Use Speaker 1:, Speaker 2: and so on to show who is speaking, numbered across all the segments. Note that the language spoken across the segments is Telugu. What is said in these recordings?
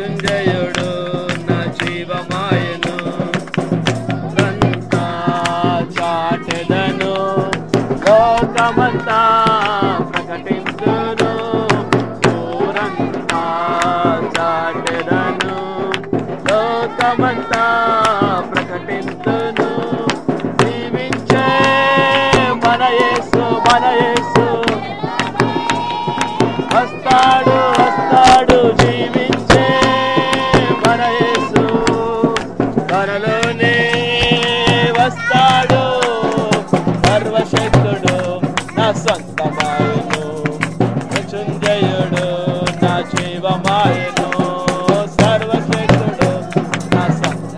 Speaker 1: మృత్యుంజయుడు నా జీవమాయను రంతా చాటెదను లోకమంతా ప్రకటించును ఊరంతా చాటెదను లోకమంతా ప్రకటించును జీవించే మన యేసు మన యేసు వస్తాడు వస్తాడు జీవించే మన యేసు త్వరలోనే వస్తాడు సర్వశక్తుడు నా సొంతమాయను మృత్యుంజయుడు నా జీవమాయను సర్వశక్తుడు నా సొంత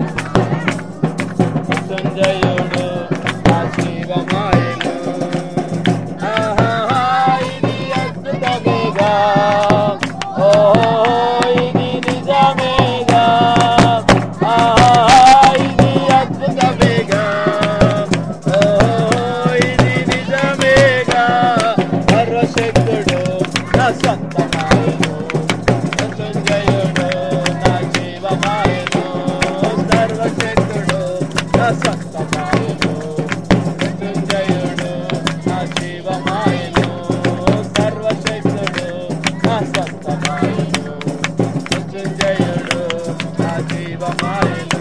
Speaker 1: మృత్యుంజయుడు నా జీవమాయను ఆహా, ఇది అద్భుతమేగా ఓ ఇది నిజమేగా ఆహా, ఇది అద్భుతమేగా ఓ ఇది నిజమేగా సర్వశక్తుడు నా సొంతమాయను మృత్యుంజయుడు నా జీవమాయను సర్వశక్తుడు నా సొంతమాయను మృత్యుంజయుడు నా జీవమాయను సర్వశక్తుడు నా సొంతమాయను మృత్యుంజయుడు నా జీవమాయను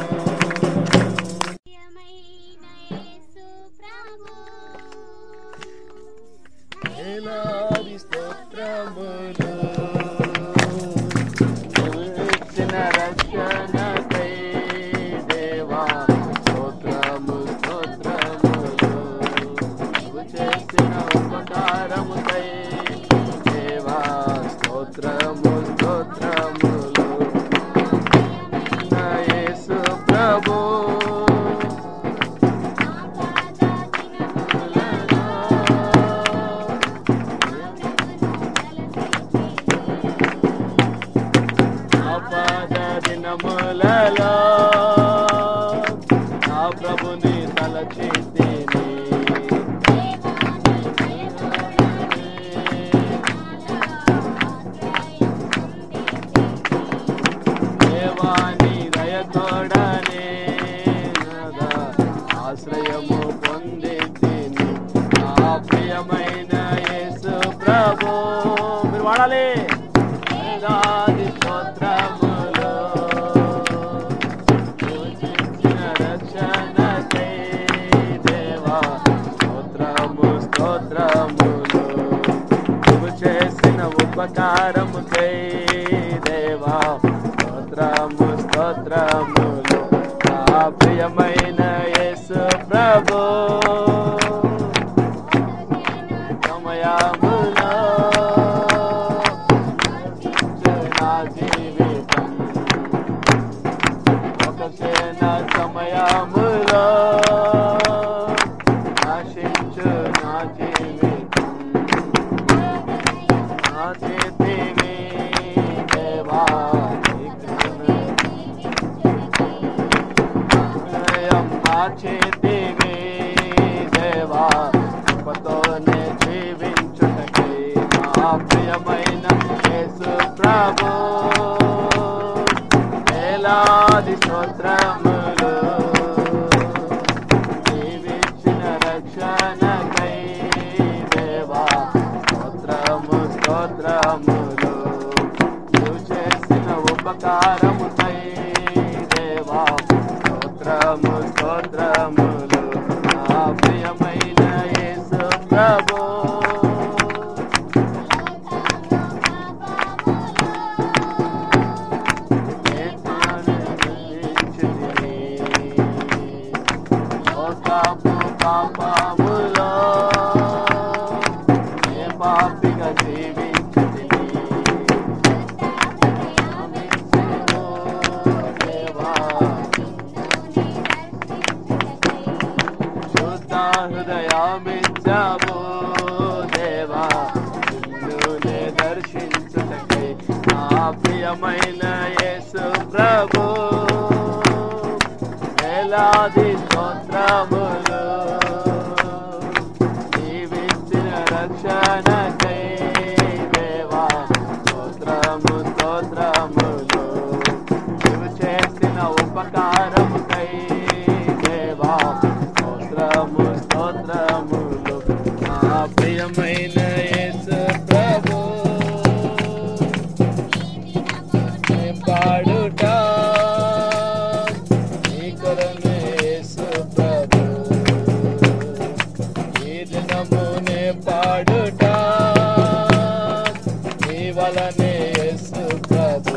Speaker 2: ప్రియమైన యేసు ప్రభు
Speaker 1: వేలాది స్తోత్రములు ఇచ్చిన రక్షణకై దేవా స్తోత్రము స్తోత్రములు నువ్వు చేసిన ఉపకారముకై దేవా స్తోత్రము స్తోత్రములు నా యేసు ప్రభు ఆపద దినములలో నా ప్రభుని తలచితిని దేవాని దయతోడనే నగా ఆశ్రయము పొందితిని నా ప్రియమైన యేసు ప్రభు మీరు వాడాలి వేలాది స్తోత్రములు సూచించిన రక్షణకై దేవా స్తోత్రము స్తోత్రములు నువ్వు చేసిన ఉపకారముకై దేవా స్తోత్రము స్తోత్రములు నా ప్రియమైన యేసు ప్రభు సమయములో నా జీవితం ఒక క్షణ సమయములో ఆశించు నా జీవితం నా చేతివి దేవా హృదయం నా చేతివి దేవా కృపతోనే జీవించుటకై నా ప్రియమైన యేసు ప్రభు వేలాది స్తోత్రములు జీవించిన రక్షణకై దేవా స్తోత్రము స్తోత్రములు నువ్వు చేసిన ఉపకారముకై దేవా స్తోత్రము స్తోత్రములు నా ప్రియమైన యేసు ప్రభు లోకము పాపములో ఏ పాపిగా జీవించితిని క్షమించెను దేవా శుద్ధ హృదయమిచ్చావు దేవా నిన్నునే దర్శించుటకై నా ప్రియమైన యేసు ప్రభు వేలాది స్తోత్రములు జీవించిన రక్షణకై దేవా స్తోత్రము స్తోత్రములు
Speaker 3: వలనే యేసు ప్రభు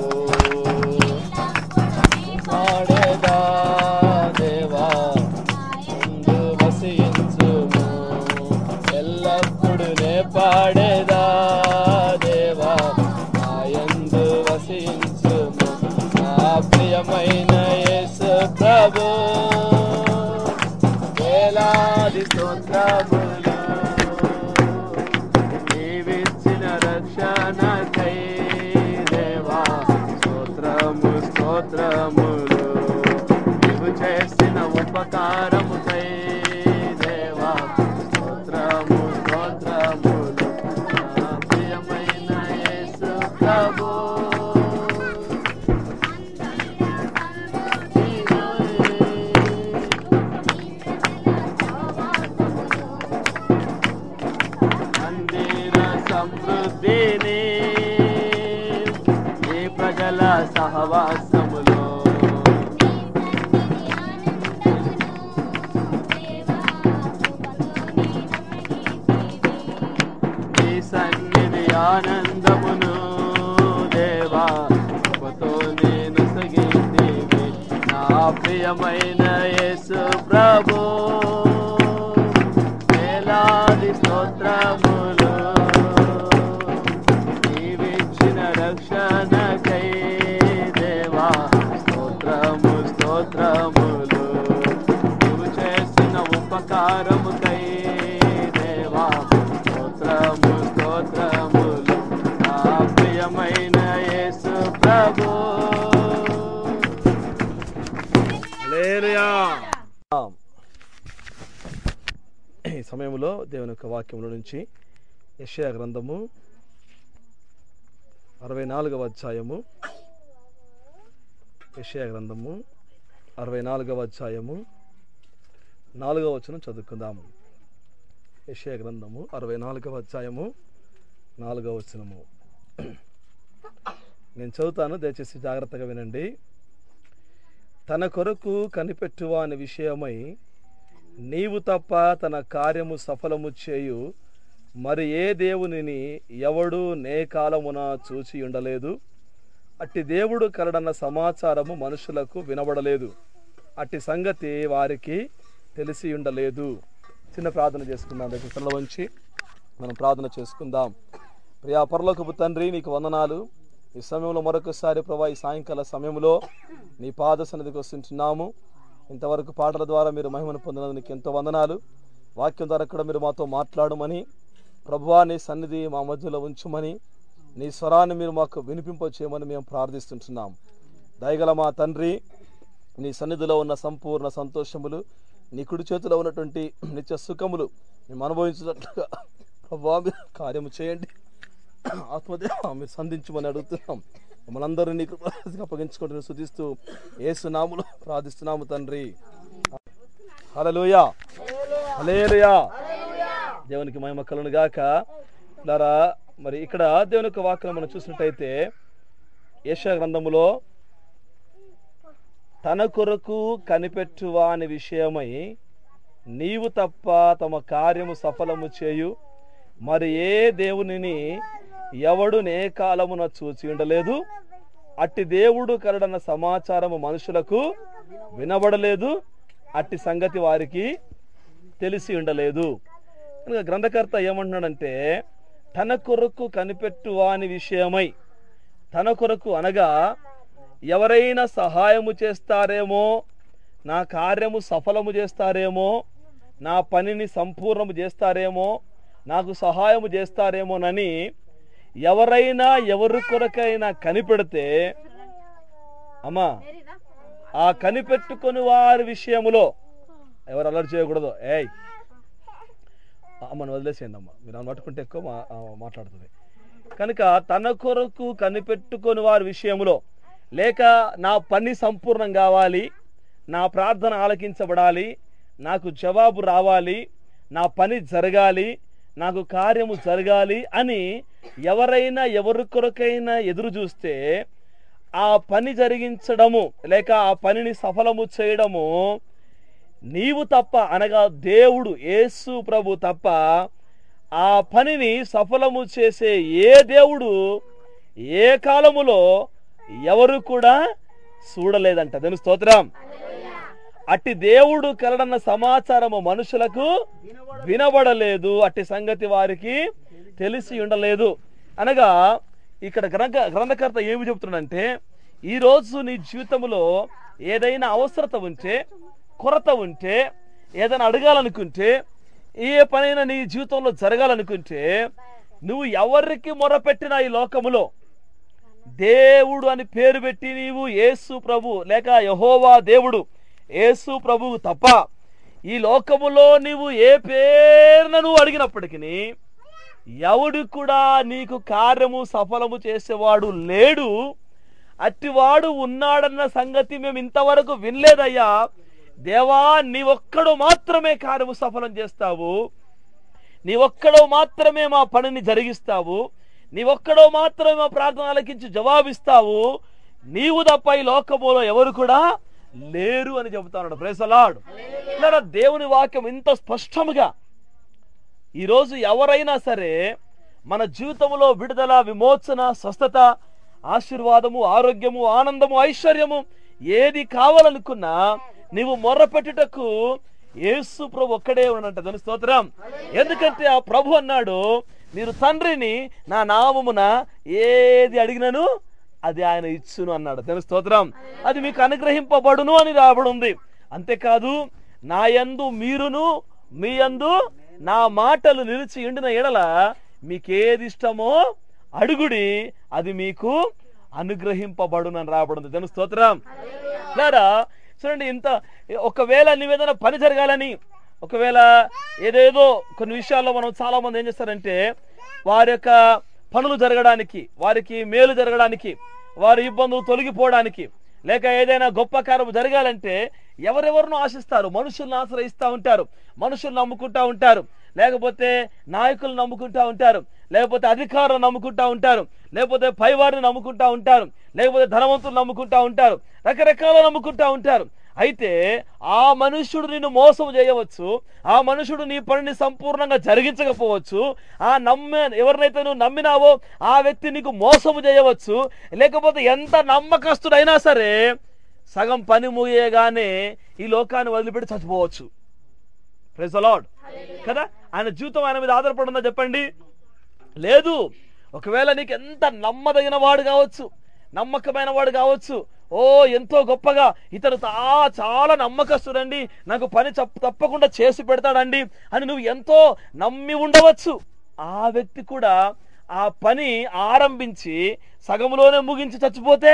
Speaker 3: పాడేదా దేవా ముందు వసించుము ఎల్లప్పుడు నే పాడేదా దేవా నాయందు వసించుము నా ప్రియమైన యేసు ప్రభు వేలాది స్తోత్రములు నీవిచ్చిన రక్షణకై దేవా స్తోత్రము స్తోత్రములు నీవు చేసిన ఉపకారముకై దేవా స్తోత్రము స్తోత్రములు నా ప్రియమైన యేసు ప్రభు మందిర సమృద్ధిని ఈ ప్రజల సహవాసములో ఈ సన్నిధి ఆనందమును దేవా కృపతో నేను సగిందేవి నా ప్రియమైన యేసు ప్రభు వేలాది స్తోత్రములు నీవిచ్చిన రక్షణకై దేవా స్తోత్రము స్తోత్రములు నువ్వు చేసిన ఉపకారముకై దేవా స్తోత్రము స్తోత్రములు నా ప్రియమైన యేసు ప్రభు హల్లెలూయా ఈ సమయంలో దేవుని యొక్క వాక్యంలో నుంచి యెషయా గ్రంథము అరవై నాలుగవ అధ్యాయము యెషయా గ్రంథము అరవై నాలుగవ అధ్యాయము నాలుగవ వచనం చదువుకుందాము యెషయా గ్రంథము అరవై నాలుగవ అధ్యాయము నాలుగవ వచనము నేను చదువుతాను దయచేసి జాగ్రత్తగా వినండి తన కొరకు కనిపెట్టువా అనే విషయమై నీవు తప్ప తన కార్యము సఫలము చేయు మరి ఏ దేవునిని ఎవడు నే కాలమున చూచి ఉండలేదు అట్టి దేవుడు కలడన్న సమాచారము మనుషులకు వినబడలేదు అట్టి సంగతి వారికి తెలిసి ఉండలేదు చిన్న ప్రార్థన చేసుకుందాం దగ్గర తల వంచి మనం ప్రార్థన చేసుకుందాం ప్రియా పరలోకపు తండ్రి నీకు వందనాలు ఈ సమయంలో మరొకసారి ప్రభా ఈ సాయంకాల సమయంలో నీ పాద సన్నిధికి వస్తుంటున్నాము ఇంతవరకు పాటల ద్వారా మీరు మహిమను పొందినందుకు నీకు ఎంతో వందనాలు వాక్యం ద్వారా కూడా మీరు మాతో మాట్లాడమని ప్రభువా నీ సన్నిధి మా మధ్యలో ఉంచుమని నీ స్వరాన్ని మీరు మాకు వినిపింపచేయమని మేము ప్రార్థిస్తుంటున్నాం దయగల మా తండ్రి నీ సన్నిధిలో ఉన్న సంపూర్ణ సంతోషములు నీ కుడి చేతిలో ఉన్నటువంటి నిత్య సుఖములు మేము అనుభవించినట్లుగా ప్రభువా మీరు కార్యము చేయండి ఆత్మదేవ మీరు సంధించమని అడుగుతున్నాం మమ్మల్ని అందరినీ నీకు అప్పగించుకుంటూ శుద్ధిస్తూ ఏసునాములు ప్రార్థిస్తున్నాము తండ్రి హల్లెలూయా హల్లెలూయా దేవునికి మహిమ కలును గాక లారా మరి ఇక్కడ దేవుని యొక్క వాక్యం మనం చూసినట్టయితే యెషయా గ్రంథములో తన కొరకు కనిపెట్టువా అనే విషయమై నీవు తప్ప తమ కార్యము సఫలము చేయు మరి ఏ దేవునిని ఎవడు నే కాలమున చూచి ఉండలేదు అట్టి దేవుడు కలడన్న సమాచారము మనుషులకు వినబడలేదు అట్టి సంగతి వారికి తెలిసి ఉండలేదు కనుక గ్రంథకర్త ఏమంటున్నాడంటే తన కొరకు కనిపెట్టు వాని విషయమై తన కొరకు అనగా ఎవరైనా సహాయము చేస్తారేమో నా కార్యము సఫలము చేస్తారేమో నా పనిని సంపూర్ణము చేస్తారేమో నాకు సహాయము చేస్తారేమోనని ఎవరైనా ఎవరి కొరకైనా కనిపెడితే అమ్మా ఆ కనిపెట్టుకొని వారి విషయములో ఎవరు అలర్ట్ చేయకూడదు ఏయ్ అమ్మను వదిలేసేయండి అమ్మ మీరు ఆమెను పట్టుకుంటే ఎక్కువ మా ఆ, మాట్లాడుతుంది కనుక తన కొరకు కనిపెట్టుకొని వారి విషయంలో లేక నా పని సంపూర్ణం కావాలి నా ప్రార్థన ఆలకించబడాలి నాకు జవాబు రావాలి నా పని జరగాలి నాకు కార్యము జరగాలి అని ఎవరైనా ఎవరి కొరకైనా ఎదురు చూస్తే ఆ పని జరిగించడము లేక ఆ పనిని సఫలము చేయడము నీవు తప్ప అనగా దేవుడు యేసు ప్రభు తప్ప ఆ పనిని సఫలము చేసే ఏ దేవుడు ఏ కాలములో ఎవరు కూడా చూడలేదంట దాని స్తోత్రం అట్టి దేవుడు కలడన్న సమాచారము మనుషులకు వినబడలేదు అట్టి సంగతి వారికి తెలిసి ఉండలేదు అనగా ఇక్కడ గ్రంథ గ్రంథకర్త ఏమి చెబుతున్నాడంటే ఈ రోజు నీ జీవితంలో ఏదైనా అవసరత ఉంటే కొరత ఉంటే ఏదైనా అడగాలనుకుంటే ఏ పనైనా నీ జీవితంలో జరగాలనుకుంటే నువ్వు ఎవరికి మొరపెట్టినా ఈ లోకములో దేవుడు అని పేరు పెట్టి నీవు యేసు ప్రభు లేక యహోవా దేవుడు యేసు ప్రభువు తప్ప ఈ లోకములో నీవు ఏ పేరున నువ్వు అడిగినప్పటికీ ఎవడు కూడా నీకు కార్యము సఫలము చేసేవాడు లేడు అట్టివాడు ఉన్నాడన్న సంగతి మేము ఇంతవరకు వినలేదయ్యా దేవా నీ ఒక్కడు మాత్రమే కార్యము సఫలం చేస్తావు నీ ఒక్కడో మాత్రమే మా పనిని జరిగిస్తావు నీ ఒక్కడో మాత్రమే మా ప్రార్థన ఆలకించి జవాబిస్తావు నీవు తప్ప ఈ లోకములో ఎవరు కూడా లేరు అని చెబుతాడు ప్రేసలాడు ఇలా దేవుని వాక్యం ఇంత స్పష్టముగా ఈరోజు ఎవరైనా సరే మన జీవితంలో విడుదల విమోచన స్వస్థత ఆశీర్వాదము ఆరోగ్యము ఆనందము ఐశ్వర్యము ఏది కావాలనుకున్నా నీవు మొర్రపెట్టుటకు యేసు ప్రభు ఒక్కడే ఉన్నంట దాని స్తోత్రం ఎందుకంటే ఆ ప్రభు అన్నాడు మీరు తండ్రిని నా నామమున ఏది అడిగినను అది ఆయన ఇచ్చును అన్నాడు దాని స్తోత్రం అది మీకు అనుగ్రహింపబడును అని రాబడి ఉంది అంతేకాదు నా యందు మీరును మీ యందు నా మాటలు నిలిచి ఎండిన ఎడల మీకేది ఇష్టమో అడుగుడి అది మీకు అనుగ్రహింపబడునని రాబడింది దాని స్తోత్రం లేరా చూడండి ఇంత ఒకవేళ నీవేదైనా పని జరగాలని ఒకవేళ ఏదేదో కొన్ని విషయాల్లో మనం చాలా మంది ఏం చేస్తారంటే వారి యొక్క పనులు జరగడానికి వారికి మేలు జరగడానికి వారి ఇబ్బందులు తొలగిపోవడానికి లేక ఏదైనా గొప్ప కార్యం జరగాలంటే ఎవరెవరినో ఆశిస్తారు మనుషుల్ని ఆశ్రయిస్తూ ఉంటారు మనుషుల్ని నమ్ముకుంటా ఉంటారు లేకపోతే నాయకులు నమ్ముకుంటా ఉంటారు లేకపోతే అధికారులు నమ్ముకుంటా ఉంటారు లేకపోతే పైవారిని నమ్ముకుంటా ఉంటారు లేకపోతే ధనవంతులు నమ్ముకుంటా ఉంటారు రకరకాల నమ్ముకుంటా ఉంటారు అయితే ఆ మనుష్యుడు నిన్ను మోసం చేయవచ్చు ఆ మనుషుడు నీ పనిని సంపూర్ణంగా జరిగించకపోవచ్చు ఆ నమ్మే ఎవరినైతే నువ్వు నమ్మినావో ఆ వ్యక్తి నీకు మోసము చేయవచ్చు లేకపోతే ఎంత నమ్మకస్తుడైనా సరే సగం పని ముగియగానే ఈ లోకాన్ని వదిలిపెట్టి చచ్చిపోవచ్చు ప్రైజ్ లార్డ్ కదా ఆయన జీవితం ఆయన మీద ఆధారపడి ఉందా చెప్పండి లేదు ఒకవేళ నీకు ఎంత నమ్మదగిన వాడు కావచ్చు నమ్మకమైన వాడు కావచ్చు ఓ ఎంతో గొప్పగా ఇతను తా చాలా నమ్మకస్తుడండి నాకు పని చప్- తప్పకుండా చేసి పెడతాడండి అని నువ్వు ఎంతో నమ్మి ఉండవచ్చు ఆ వ్యక్తి కూడా ఆ పని ఆరంభించి సగంలోనే ముగించి చచ్చిపోతే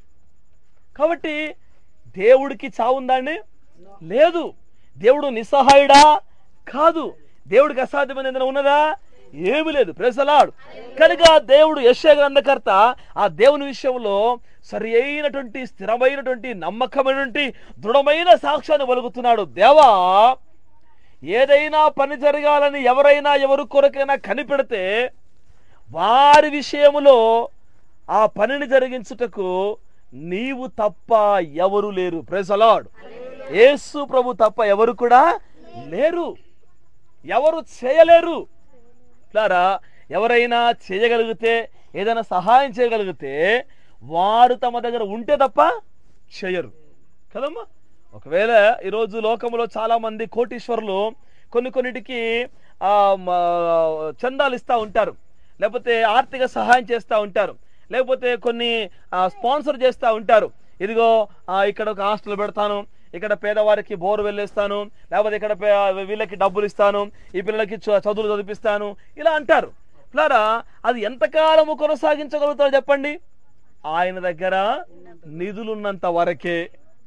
Speaker 3: కాబట్టి దేవుడికి చావుందండి లేదు దేవుడు నిస్సహాయుడా కాదు దేవుడికి అసాధ్యమైన ఏదైనా ఉన్నదా ఏమి లేదు ప్రేసలాడు కనుక దేవుడు యశ్య గ్రంథకర్త ఆ దేవుని విషయంలో సరి అయినటువంటి స్థిరమైనటువంటి నమ్మకమైనటువంటి దృఢమైన సాక్ష్యాన్ని వలుగుతున్నాడు దేవా ఏదైనా పని జరగాలని ఎవరైనా ఎవరు కొరకైనా కనిపెడితే వారి విషయములో ఆ పనిని జరిగించుటకు నీవు తప్ప ఎవరు లేరు ప్రెసలాడ్ యేసు ప్రభు తప్ప ఎవరు కూడా లేరు ఎవరు చేయలేరు ఇట్లారా ఎవరైనా చేయగలిగితే ఏదైనా సహాయం చేయగలిగితే వారు తమ దగ్గర ఉంటే తప్ప చేయరు కదమ్మా ఒకవేళ ఈరోజు లోకంలో చాలా మంది కోటీశ్వరులు కొన్ని కొన్నిటికి ఆ, మ- చందాలు ఇస్తూ ఉంటారు లేకపోతే ఆర్థిక సహాయం చేస్తూ ఉంటారు లేకపోతే కొన్ని ఆ, స్పాన్సర్ చేస్తూ ఉంటారు ఇదిగో ఆ, ఇక్కడ ఒక హాస్టల్ పెడతాను ఇక్కడ పేదవారికి బోరు వెళ్ళేస్తాను లేకపోతే ఇక్కడ పే- వీళ్ళకి డబ్బులు ఇస్తాను ఈ పిల్లలకి చ- చదువులు చదివిస్తాను ఇలా అంటారు ఇట్లారా అది ఎంతకాలము కొనసాగించగలుగుతారో చెప్పండి ఆయన దగ్గర నిధులున్నంత వరకే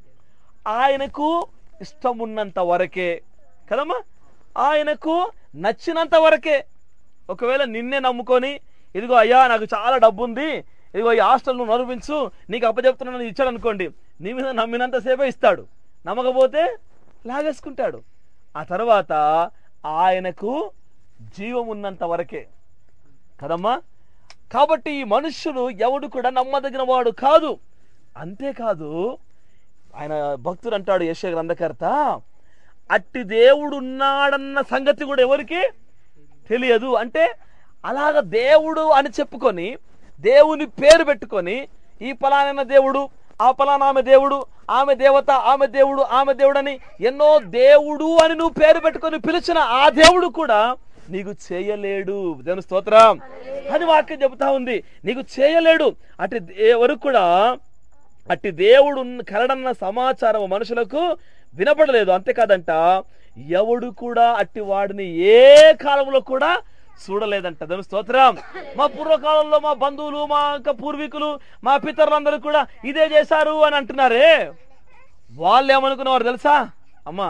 Speaker 3: ఆయనకు ఇష్టం ఉన్నంత వరకే కదమ్మా ఆయనకు నచ్చినంత వరకే ఒకవేళ నిన్నే నమ్ముకొని ఇదిగో అయ్యా నాకు చాలా డబ్బు ఉంది ఇదిగో ఈ హాస్టల్ నువ్వు నడిపించు నీకు అప్పచెప్తున్నాను ఇచ్చాడు అనుకోండి నీ మీద నమ్మినంతసేపే ఇస్తాడు నమ్మకపోతే లాగేసుకుంటాడు ఆ తర్వాత ఆయనకు జీవం ఉన్నంత వరకే కదమ్మా కాబట్టి ఈ మనుష్యుడు ఎవడు కూడా నమ్మదగిన వాడు కాదు అంతేకాదు ఆయన భక్తుడు అంటాడు యశ గ్రంథకర్త అట్టి దేవుడు ఉన్నాడన్న సంగతి కూడా ఎవరికి తెలియదు అంటే అలాగ దేవుడు అని చెప్పుకొని దేవుని పేరు పెట్టుకొని ఈ పలానైన దేవుడు ఆ పలానా ఆమె దేవుడు ఆమె దేవత ఆమె దేవుడు ఆమె దేవుడు అని ఎన్నో దేవుడు అని నువ్వు పేరు పెట్టుకొని పిలిచిన ఆ దేవుడు కూడా నీకు చేయలేడు దేవుని స్తోత్రం అని వాక్యం చెబుతా ఉంది నీకు చేయలేడు అటు ఎవరు కూడా అట్టి దేవుడు ఉన్న- కలడన్న సమాచారం మనుషులకు వినపడలేదు అంతేకాదంట ఎవడు కూడా అట్టి వాడిని ఏ కాలంలో కూడా చూడలేదంట దాని స్తోత్రం మా పూర్వకాలంలో మా బంధువులు మా యొక్క పూర్వీకులు మా పితరులందరూ కూడా ఇదే చేశారు అని అంటున్నారే వాళ్ళు ఏమనుకునేవారు తెలుసా అమ్మా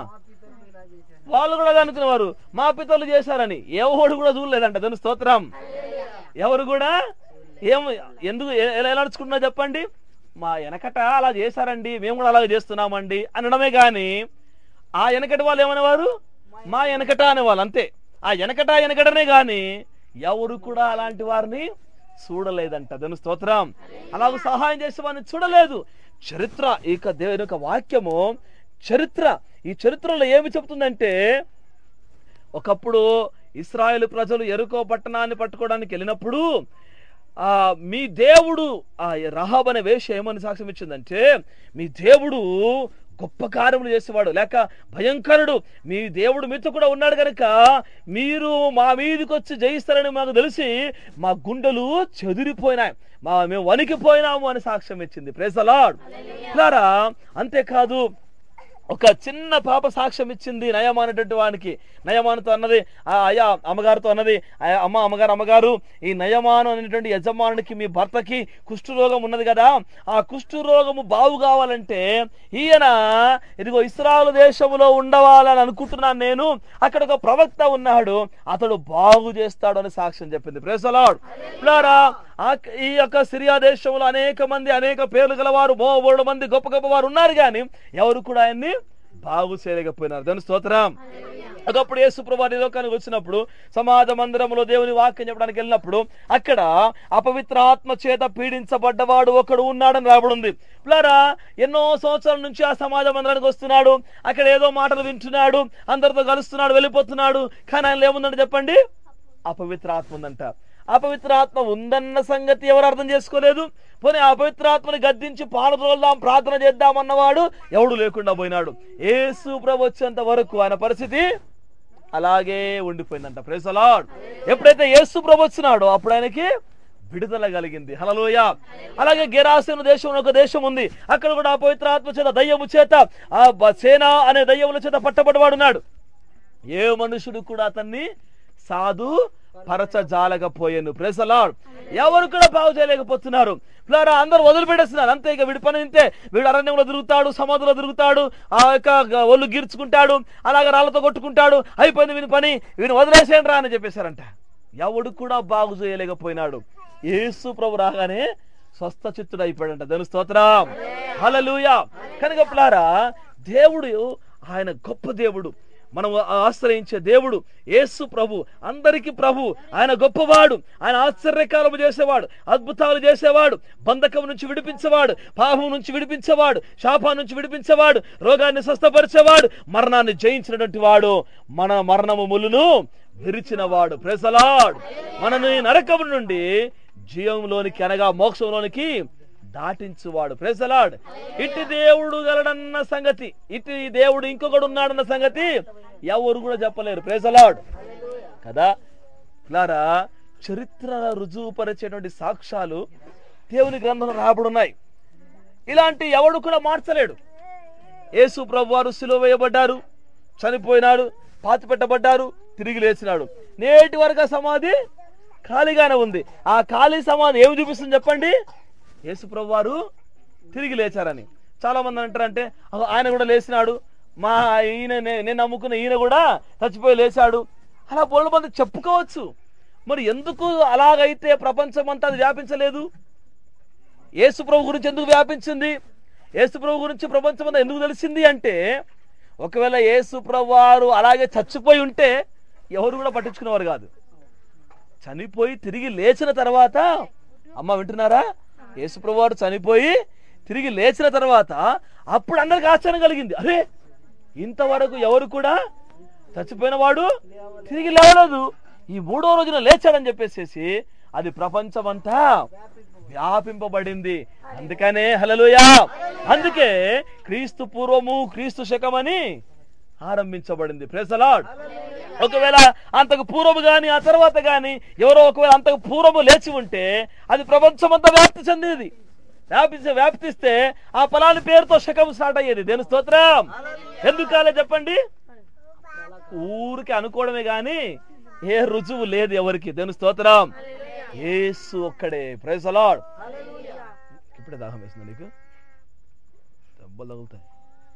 Speaker 3: వాళ్ళు కూడా అనుకునేవారు మా పితరులు చేశారని ఎవడు కూడా చూడలేదంట దాని స్తోత్రం ఎవరు కూడా ఏం ఎందుకు ఎ- ఎలా ఎలా నడుచుకుంటున్నా చెప్పండి మా వెనకట అలా చేశారండి మేము కూడా అలాగే చేస్తున్నామండి అనడమే గాని ఆ వెనకటి వాళ్ళు ఏమనేవారు మా వెనకట అనేవాళ్ళు అంతే ఆ వెనకట వెనకటనే గాని ఎవరు కూడా అలాంటి వారిని చూడలేదంట దాని స్తోత్రం అలాగ సహాయం చేసే వారిని చూడలేదు చరిత్ర ఇక దేవుని యొక్క వాక్యము చరిత్ర ఈ చరిత్రలో ఏమి చెప్తుందంటే ఒకప్పుడు ఇస్రాయేల్ ప్రజలు ఎరుకో పట్టణాన్ని పట్టుకోవడానికి వెళ్ళినప్పుడు ఆ మీ దేవుడు ఆ రహాబ్ అనే వేష ఏమని సాక్ష్యం ఇచ్చిందంటే మీ దేవుడు గొప్ప కార్యములు చేసేవాడు లేక భయంకరుడు మీ దేవుడు మీతో కూడా ఉన్నాడు కనుక మీరు మా మీదకి వచ్చి జయిస్తారని మాకు తెలిసి మా గుండెలు చెదిరిపోయినాయి మా మేము వణికిపోయినాము అని సాక్ష్యం ఇచ్చింది ప్రేసలాడ్ లారా అంతేకాదు ఒక చిన్న పాప సాక్ష్యం ఇచ్చింది నయమ అనేటువంటి వానికి నయమానుతో అన్నది ఆ అయ్యా అమ్మగారితో అన్నది "అయ్యా, అమ్మ అమ్మగారు అమ్మగారు ఈ నయమాను అనేటువంటి యజమానునికి మీ భర్తకి కుష్ఠరోగం ఉన్నది కదా ఆ కుష్ఠరోగము బాగు కావాలంటే ఈయన ఇదిగో ఇస్రాయల్ దేశంలో ఉండవాలని అనుకుంటున్నాను నేను అక్కడ ఒక ప్రవక్త ఉన్నాడు అతడు బాగు చేస్తాడు అని సాక్ష్యం చెప్పింది ప్రేసలాడ్ పిల్లారా, ఆ- ఈ యొక్క సిరియా దేశంలో అనేక మంది అనేక పేర్లు గలవారు మోబోడు మంది గొప్ప గొప్ప వారు ఉన్నారు కానీ ఎవరు కూడా ఆయన్ని బాగు చేయలేకపోయినారు దాని స్తోత్రం ఒకప్పుడు యేసు ప్రభు లోకానికి వచ్చినప్పుడు సమాజ మందిరంలో దేవుని వాక్యం చెప్పడానికి వెళ్ళినప్పుడు అక్కడ అపవిత్ర ఆత్మ చేత పీడించబడ్డవాడు ఒకడు ఉన్నాడని రాబడింది పిల్లారా ఎన్నో సంవత్సరాల నుంచి ఆ సమాజ మందిరానికి వస్తున్నాడు అక్కడ ఏదో మాటలు వింటున్నాడు అందరితో కలుస్తున్నాడు వెళ్ళిపోతున్నాడు కానీ ఆయన ఏముందంటే చెప్పండి అపవిత్ర ఆత్మ ఉందంట అపవిత్ర ఆత్మ ఉందన్న సంగతి ఎవరు అర్థం చేసుకోలేదు పోనీ ఆ అపవిత్ర ఆత్మని గద్దించి పాలతోల్దాం ప్రార్థన చేద్దాం అన్నవాడు ఎవడు లేకుండా పోయినాడు ఏసు ప్రభు వచ్చేంత వరకు ఆయన పరిస్థితి అలాగే ఉండిపోయిందంట ప్రైజ్ అలాడ్ ఎప్పుడైతే యేసు ప్రభు వచ్చినాడో అప్పుడు ఆయనకి విడుదల కలిగింది హలలోయ అలాగే గెరాసిన దేశం ఒక దేశం ఉంది అక్కడ కూడా ఆ పవిత్ర ఆత్మ చేత దయ్యము చేత ఆ బ- సేన అనే దయ్యముల చేత పట్టబడివాడున్నాడు ఏ మనుషుడు కూడా అతన్ని సాధు పరచజాలకపోయాను ప్రేసలాడ్ ఎవరు కూడా బాగు చేయలేకపోతున్నారు పిల్లారా అందరూ వదిలిపెట్టేస్తున్నారు అంతే ఇక వీడి పని ఇంతే వీడు అరణ్యంలో తిరుగుతాడు సముద్రంలో తిరుగుతాడు ఆ యొక్క గ- ఒళ్ళు గీర్చుకుంటాడు అలాగే రాళ్ళతో కొట్టుకుంటాడు అయిపోయింది వీని పని వీని వదిలేసేయండి రా అని చెప్పేశారంట ఎవడు కూడా బాగు చేయలేకపోయినాడు యేసు ప్రభు రాగానే స్వస్థ చిత్తుడు అయిపోయాడంట దాని స్తోత్రం హల్లెలూయా కనుక పిల్లారా దేవుడు ఆయన గొప్ప దేవుడు మనం ఆశ్రయించే దేవుడు యేసు ప్రభు అందరికి ప్రభు ఆయన గొప్పవాడు ఆయన ఆశ్చర్యకాలము చేసేవాడు అద్భుతాలు చేసేవాడు బంధకం నుంచి విడిపించేవాడు పాపం నుంచి విడిపించేవాడు శాపం నుంచి విడిపించేవాడు రోగాన్ని స్వస్థపరిచేవాడు మరణాన్ని జయించినటువంటి వాడు మన మరణము ములును విరిచిన వాడు ప్రెసలాడ్ మనని నరకము నుండి జీవంలోనికి అనగా మోక్షంలోనికి దాటించువాడు ప్రెసలాడ్ ఇట్టి దేవుడు గలడన్న సంగతి ఇట్టి దేవుడు ఇంకొకడు ఉన్నాడన్న సంగతి ఎవరు కూడా చెప్పలేరు ప్రెసలాడ్ కదా లారా చరిత్ర రుజువుపరిచేటువంటి సాక్ష్యాలు దేవుని గ్రంథంలో రాబడున్నాయి ఇలాంటి ఎవడు కూడా మార్చలేడు యేసు ప్రభు వారు సిలువ వేయబడ్డారు చనిపోయినాడు పాతి పెట్టబడ్డారు తిరిగి లేచినాడు నేటి వరకు ఆ సమాధి ఖాళీగానే ఉంది ఆ ఖాళీ సమాధి ఏమి చూపిస్తుంది చెప్పండి యేసు ప్రభు వారు తిరిగి లేచారని చాలా మంది అంటారంటే "అగో, ఆయన కూడా లేచినాడు మా ఈయన నే- నేను నమ్ముకున్న ఈయన కూడా చచ్చిపోయి లేచాడు అలా బోళ్ళ మంది చెప్పుకోవచ్చు మరి ఎందుకు అలాగైతే ప్రపంచం అంతా అది వ్యాపించలేదు యేసు ప్రభు గురించి ఎందుకు వ్యాపించింది యేసు ప్రభు గురించి ప్రపంచం అంతా ఎందుకు తెలిసింది అంటే ఒకవేళ యేసు ప్రభు వారు అలాగే చచ్చిపోయి ఉంటే ఎవరు కూడా పట్టించుకునేవారు కాదు చనిపోయి తిరిగి లేచిన తర్వాత అమ్మ వింటున్నారా యేసు ప్రభు వారు చనిపోయి తిరిగి లేచిన తర్వాత అప్పుడు అందరికి ఆశ్చర్యం కలిగింది అరే ఇంతవరకు ఎవరు కూడా చచ్చిపోయిన వాడు తిరిగి లేవలేదు ఈ మూడో రోజున లేచాడని చెప్పేసేసి అది ప్రపంచమంతా వ్యాపింపబడింది అందుకనే హలలుయా అందుకే క్రీస్తు పూర్వము క్రీస్తు శకమని ఆరంభించబడింది ప్రేసలాడ్ ఒకవేళ అంతకు పూర్వము గాని ఆ తర్వాత గాని ఎవరో ఒకవేళ అంతకు పూర్వము లేచి ఉంటే అది ప్రపంచమంతా వ్యాప్తి చెందేది వ్యాపిస్తే వ్యాప్తిస్తే ఆ ఫలాని పేరుతో శకం స్టార్ట్ అయ్యేది దేని స్తోత్రం ఎందుకు కాలే చెప్పండి ఊరికి అనుకోవడమే గాని ఏ రుజువు లేదు ఎవరికి దేని స్తోత్రం యేసు ఒక్కడే ప్రైజ్ అలాడ్ ఇప్పుడే దాహం వేసిందా నీకు దెబ్బలు తగులుతాయి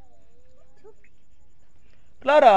Speaker 3: క్లారా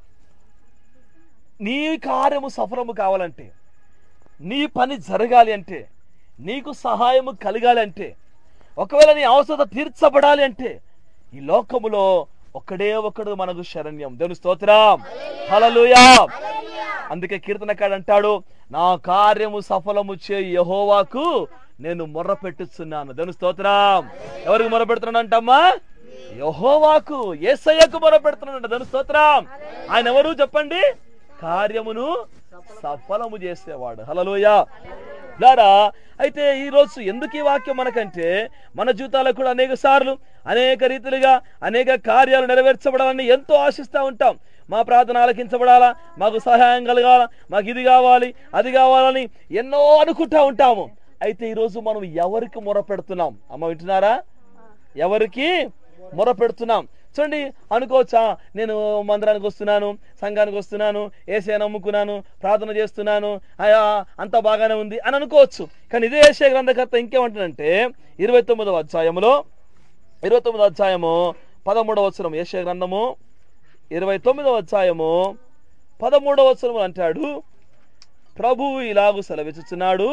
Speaker 3: నీ కార్యము సఫలము కావాలంటే నీ పని జరగాలి అంటే నీకు సహాయము కలగాలి అంటే ఒకవేళ నీ అవసరత తీర్చబడాలి అంటే ఈ లోకములో ఒక్కడే ఒక్కడు మనకు శరణ్యం దేవుని స్తోత్రం హల్లెలూయా అందుకే కీర్తనకాడు అంటాడు నా కార్యము సఫలము చే యహోవాకు నేను మొర్ర పెట్టుచున్నాను దేవుని స్తోత్రం ఎవరికి మొర్ర పెడుతున్నాడంటమ్మా యహోవాకు ఏసయ్యకు మొర పెడుతున్నాడు దాని స్తోత్రం ఆయన ఎవరు చెప్పండి కార్యమును సఫలము చేసేవాడు హలలోయ దారా అయితే ఈ రోజు ఎందుకు ఈ వాక్యం మనకంటే మన జీవితాలకు కూడా అనేక సార్లు అనేక రీతిలుగా అనేక కార్యాలు నెరవేర్చబడాలని ఎంతో ఆశిస్తూ ఉంటాం మా ప్రార్థన ఆలకించబడాలా మాకు సహాయం కలగాల మాకు ఇది కావాలి అది కావాలని ఎన్నో అనుకుంటా ఉంటాము అయితే ఈరోజు మనం ఎవరికి మొర పెడుతున్నాం అమ్మ వింటున్నారా ఎవరికి మొర పెడుతున్నాం చూడండి అనుకోవచ్చా నేను మందిరానికి వస్తున్నాను సంఘానికి వస్తున్నాను ఏసే నమ్ముకున్నాను ప్రార్థన చేస్తున్నాను అయా అంత బాగానే ఉంది అని అనుకోవచ్చు కానీ ఇదే ఏసే గ్రంథకర్త ఇంకేమంటాడంటే ఇరవై తొమ్మిదవ అధ్యాయములో ఇరవై తొమ్మిదవ అధ్యాయము పదమూడవ వచనం ఏషియా గ్రంథము ఇరవై తొమ్మిదవ అధ్యాయము పదమూడవ వచనము అంటాడు ప్రభువు ఇలాగు సెలవిచ్చుచున్నాడు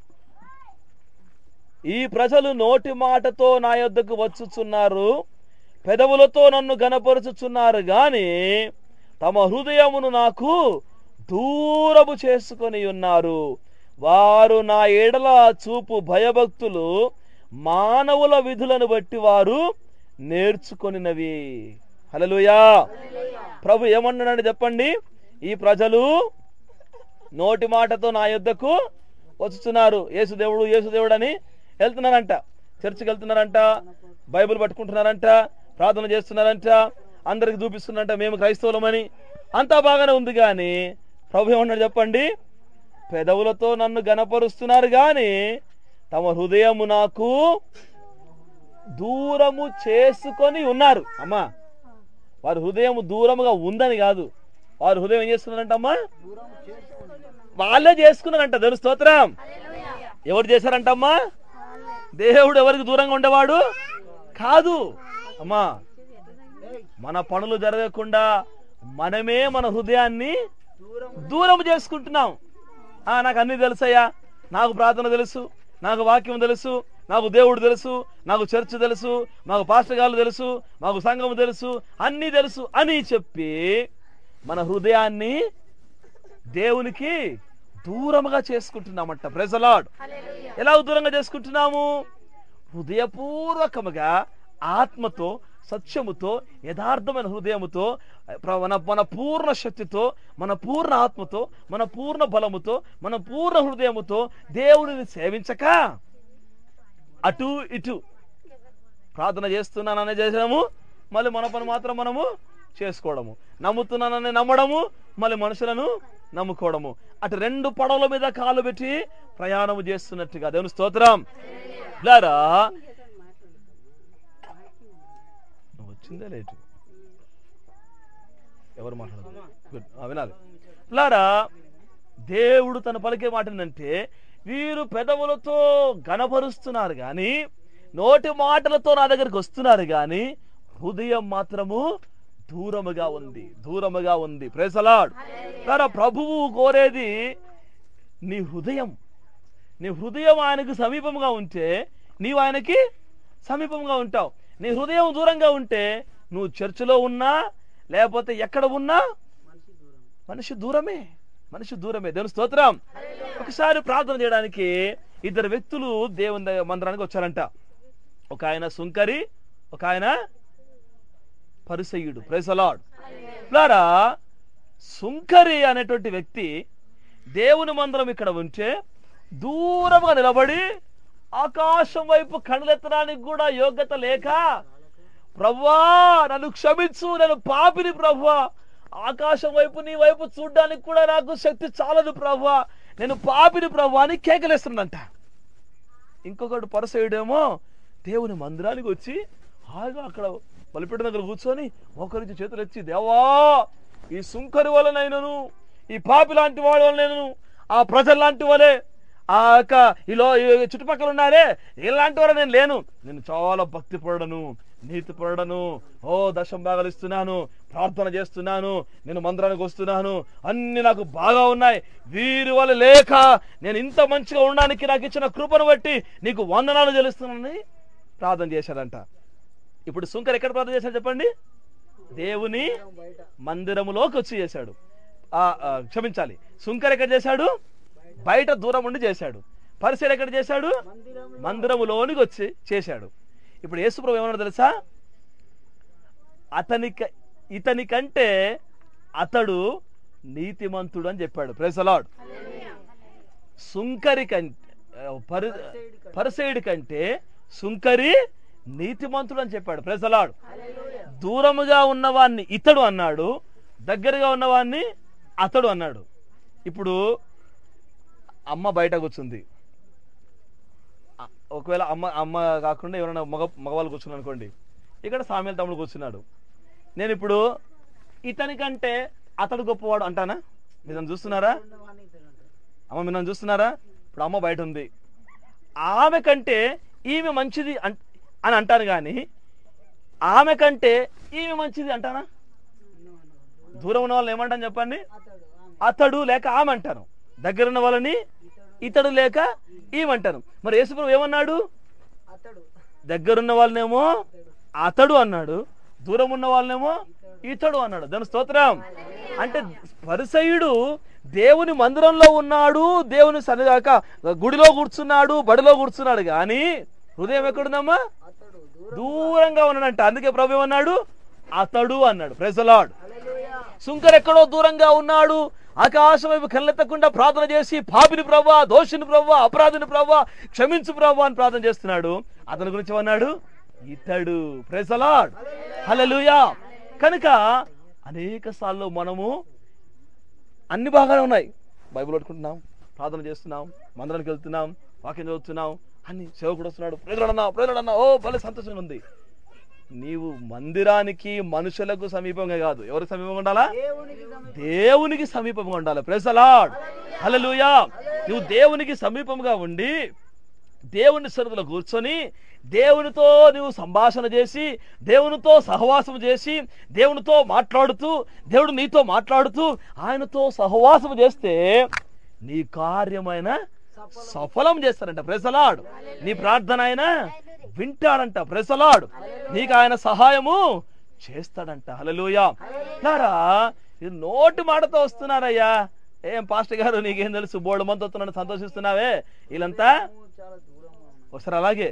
Speaker 3: ఈ ప్రజలు నోటి మాటతో నా యొద్దకు వచ్చుచున్నారు పెదవులతో నన్ను గనపరుచుచున్నారు గాని తమ హృదయమును నాకు దూరము చేసుకొని ఉన్నారు వారు నా ఎడల చూపు భయభక్తులు మానవుల విధులను బట్టి వారు నేర్చుకొనినవి హల్లెలూయా ప్రభు ఏమన్నాడు చెప్పండి ఈ ప్రజలు నోటి మాటతో నా యొద్దకు వచ్చుతున్నారు యేసుదేవుడు యేసుదేవుడు అని వెళ్తున్నారంట చర్చికి వెళ్తున్నారంట బైబిల్ పట్టుకుంటున్నారంట ప్రార్థన చేస్తున్నారంట అందరికి చూపిస్తున్నారంట మేము క్రైస్తవులమని అంతా బాగానే ఉంది కానీ ప్రభు ఏమన్నాడు చెప్పండి పెదవులతో నన్ను గనపరుస్తున్నారు కానీ తమ హృదయము నాకు దూరము చేసుకొని ఉన్నారు అమ్మా వారి హృదయం దూరముగా ఉందని కాదు వారి హృదయం ఏం చేస్తున్నారంటమ్మా వాళ్ళే చేసుకున్నారంట తెలుసు స్తోత్రం ఎవరు చేశారంటమ్మా దేవుడు ఎవరికి దూరంగా ఉండేవాడు కాదు అమ్మా మన పనులు జరగకుండా మనమే మన హృదయాన్ని దూరం చేసుకుంటున్నాం ఆ నాకు అన్ని తెలుసయ్యా నాకు ప్రార్థన తెలుసు నాకు వాక్యం తెలుసు నాకు దేవుడు తెలుసు నాకు చర్చ్ తెలుసు నాకు పాస్టర్ గారు తెలుసు మాకు సంఘం తెలుసు అన్నీ తెలుసు అని చెప్పి మన హృదయాన్ని దేవునికి దూరముగా చేసుకుంటున్నామంట ప్రెజలాడ్ ఎలా దూరంగా చేసుకుంటున్నాము హృదయపూర్వకముగా ఆత్మతో సత్యముతో యథార్థమైన హృదయముతో ప్ర- మన మన పూర్ణ శక్తితో మన పూర్ణ ఆత్మతో మన పూర్ణ బలముతో మన పూర్ణ హృదయముతో దేవుడిని సేవించక అటు ఇటు ప్రార్థన చేస్తున్నానని చేసాము మళ్ళీ మన పని మాత్రం మనము చేసుకోవడము నమ్ముతున్నానని నమ్మడము మళ్ళీ మనుషులను నమ్ముకోవడము అటు రెండు పడవల మీద కాలు పెట్టి ప్రయాణము చేస్తున్నట్టుగా దేవుని స్తోత్రం లారా నువ్వు వచ్చిందే లేటు ఎవరు మాట్లాడదు గుడ్ ఆ, వినాలి లారా దేవుడు తన పలికే మాట ఏంటంటే వీరు పెదవులతో గనపరుస్తున్నారు కానీ నోటి మాటలతో నా దగ్గరికి వస్తున్నారు కానీ హృదయం మాత్రము దూరముగా ఉంది దూరముగా ఉంది ప్రేసలాడ్ లారా ప్రభువు కోరేది నీ హృదయం నీ హృదయం ఆయనకు సమీపంగా ఉంటే నీవు ఆయనకి సమీపంగా ఉంటావు నీ హృదయం దూరంగా ఉంటే నువ్వు చర్చిలో ఉన్నా లేకపోతే ఎక్కడ ఉన్నా మనిషి దూరమే మనిషి దూరమే దేవుని స్తోత్రం ఒకసారి ప్రార్థన చేయడానికి ఇద్దరు వ్యక్తులు దేవుని దగ్గర- మందిరానికి వచ్చారంట ఒక ఆయన సుంకరి ఒక ఆయన పరిసయుడు ప్రైసలాడ్ లారా సుంకరి అనేటువంటి వ్యక్తి దేవుని మందిరం ఇక్కడ ఉంటే దూరంగా నిలబడి ఆకాశం వైపు కళ్ళెత్తడానికి కూడా యోగ్యత లేక ప్రవ్వా నన్ను క్షమించు నేను పాపిని ప్రవ్వా ఆకాశం వైపు నీ వైపు చూడడానికి కూడా నాకు శక్తి చాలదు ప్రవ్వా నేను పాపిని ప్రవ్వా అని కేకలేస్తున్నంట ఇంకొకడు పరసయుడేమో దేవుని మందిరానికి వచ్చి హాయిగా అక్కడ బలిపీఠం దగ్గర కూర్చొని ఒకరించి చేతులు ఎత్తి దేవా ఈ సుంకరి వలనైనను ఈ పాపి లాంటి వాడి వలనైనను ఆ ప్రజల లాంటి వాళ్ళే ఆ యొక్క ఈలో ఈ చుట్టుపక్కల ఉన్నారే ఇలాంటి వారు నేను లేను నేను చాలా భక్తి పడను నీతి పడను ఓ దశం భాగాలు ఇస్తున్నాను ప్రార్థన చేస్తున్నాను నేను మందిరానికి వస్తున్నాను అన్ని నాకు బాగా ఉన్నాయి వీరి వల్ల లేక నేను ఇంత మంచిగా ఉండడానికి నాకు ఇచ్చిన కృపను బట్టి నీకు వందనాలు చెల్లిస్తున్నానని ప్రార్థన చేశాడంట ఇప్పుడు సుంకర్ ఎక్కడ ప్రార్థన చేశాడు చెప్పండి దేవుని మందిరములోకి వచ్చి చేశాడు ఆ, ఆ, క్షమించాలి సుంకర్ ఎక్కడ చేశాడు బయట దూరం ఉండి చేశాడు పరిసర ఎక్కడ చేశాడు మందిరములోనికి వచ్చి చేశాడు ఇప్పుడు యేసుప్రభు ఏమన్నా తెలుసా అతనికి ఇతని కంటే అతడు నీతిమంతుడు అని చెప్పాడు ప్రెసలాడ్ సుంకరి కంటే పరి పరిసైడ్ కంటే సుంకరి నీతిమంతుడు అని చెప్పాడు ప్రెసలాడు దూరముగా ఉన్నవాన్ని ఇతడు అన్నాడు దగ్గరగా ఉన్నవాన్ని అతడు అన్నాడు ఇప్పుడు అమ్మ బయట కూర్చుంది అ- ఒకవేళ అమ్మ అమ్మ కాకుండా ఎవరైనా మగ మగవాళ్ళు కూర్చున్నారు అనుకోండి ఇక్కడ సామ్యాల తమ్ముడు కూర్చున్నాడు నేను ఇప్పుడు ఇతని కంటే అతడు గొప్పవాడు అంటానా మీరు నన్ను చూస్తున్నారా అమ్మ మీరు నన్ను చూస్తున్నారా ఇప్పుడు అమ్మ బయట ఉంది ఆమె కంటే ఈమె మంచిది అన్- అని అంటాను కానీ ఆమె కంటే ఈమె మంచిది అంటానా దూరం ఉన్న వాళ్ళని ఏమంటాను చెప్పండి అతడు లేక ఆమె అంటాను దగ్గర ఉన్న వాళ్ళని ఇతడు లేక ఈమంటాను మరి యేసుప్రభు ఏమన్నాడు దగ్గరున్న వాళ్ళనేమో అతడు అన్నాడు దూరం ఉన్న వాళ్ళనేమో ఇతడు అన్నాడు దాని స్తోత్రం అంటే పరిసయుడు దేవుని మందిరంలో ఉన్నాడు దేవుని సన్నిధాక గుడిలో కూర్చున్నాడు బడిలో కూర్చున్నాడు కానీ హృదయం ఎక్కడుందమ్మా దూరంగా ఉన్నాడంట అందుకే ప్రభు ఏమన్నాడు అతడు అన్నాడు ప్రెజలాడ్ సుంకర్ ఎక్కడో దూరంగా ఉన్నాడు ఆకాశం వైపు కళ్ళెత్తకుండా ప్రార్థన చేసి పాపిని ప్రవ్వా దోషిని ప్రవ్వా అపరాధిని ప్రవ్వా క్షమించు ప్రవ్వా అని ప్రార్థన చేస్తున్నాడు అతని గురించి ఏమన్నాడు ఇతడు ప్రెసలాడ్ హల్లెలూయా కనుక అనేక సార్లు మనము అన్ని బాగానే ఉన్నాయి బైబిల్ పట్టుకుంటున్నాం ప్రార్థన చేస్తున్నాం మందిరానికి వెళ్తున్నాం వాక్యం చదువుతున్నాం అన్ని సేవకుడు వస్తున్నాడు ప్రజలన్నా ప్రజలన్నా ఓ భలే సంతోషంగా ఉంది నీవు మందిరానికి మనుషులకు సమీపంగా కాదు ఎవరికి సమీపంగా ఉండాలా దేవునికి సమీపంగా ఉండాలి ప్రెసలాడ్ హల్లెలూయా నువ్వు దేవునికి సమీపంగా ఉండి దేవుని సన్నిధిలో కూర్చొని దేవునితో నువ్వు సంభాషణ చేసి దేవునితో సహవాసం చేసి దేవునితో మాట్లాడుతూ దేవుడు నీతో మాట్లాడుతూ ఆయనతో సహవాసం చేస్తే నీ కార్యమైన సఫలం చేస్తారంట ప్రెసలాడు నీ ప్రార్థన ఆయన వింటాడంట ప్రెసలాడు నీకు ఆయన సహాయము చేస్తాడంట హల్లెలూయా నారా ఇది నోటి మాటతో వస్తున్నారయ్యా ఏం పాస్టర్ గారు నీకేం తెలుసు బోర్డు మంది వస్తున్నాడు సంతోషిస్తున్నావే వీళ్ళంతా ఒకసారి అలాగే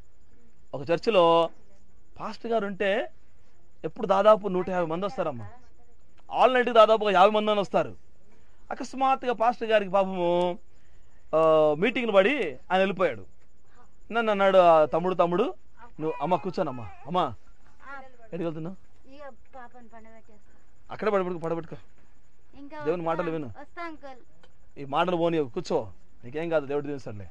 Speaker 3: ఒక చర్చిలో పాస్టర్ గారు ఉంటే ఎప్పుడు దాదాపు నూట యాభై మంది వస్తారమ్మా ఆల్ నైట్కి దాదాపు యాభై మంది అని వస్తారు అకస్మాత్తుగా పాస్టర్ గారికి పాపము ఆ, మీటింగ్ని పడి ఆయన వెళ్ళిపోయాడు నన్ను అన్నాడు "ఆ, తమ్ముడు తమ్ముడు నువ్వు అమ్మ కూర్చోనమ్మా అమ్మా ఎక్కడికి వెళ్తున్నావు
Speaker 2: ఇక పాపని పండబెట్టేస్తా
Speaker 3: అక్కడే పడబెట్టుకో పడబెట్టుకో
Speaker 2: ఇంకా
Speaker 3: దేవుని
Speaker 2: వస్తా-
Speaker 3: మాటలు విను.
Speaker 2: వస్తా అంకుల్
Speaker 3: ఈ మాటలు పోనీ కూర్చో నీకేం కాదు దేవుడు దీవిస్తాడులే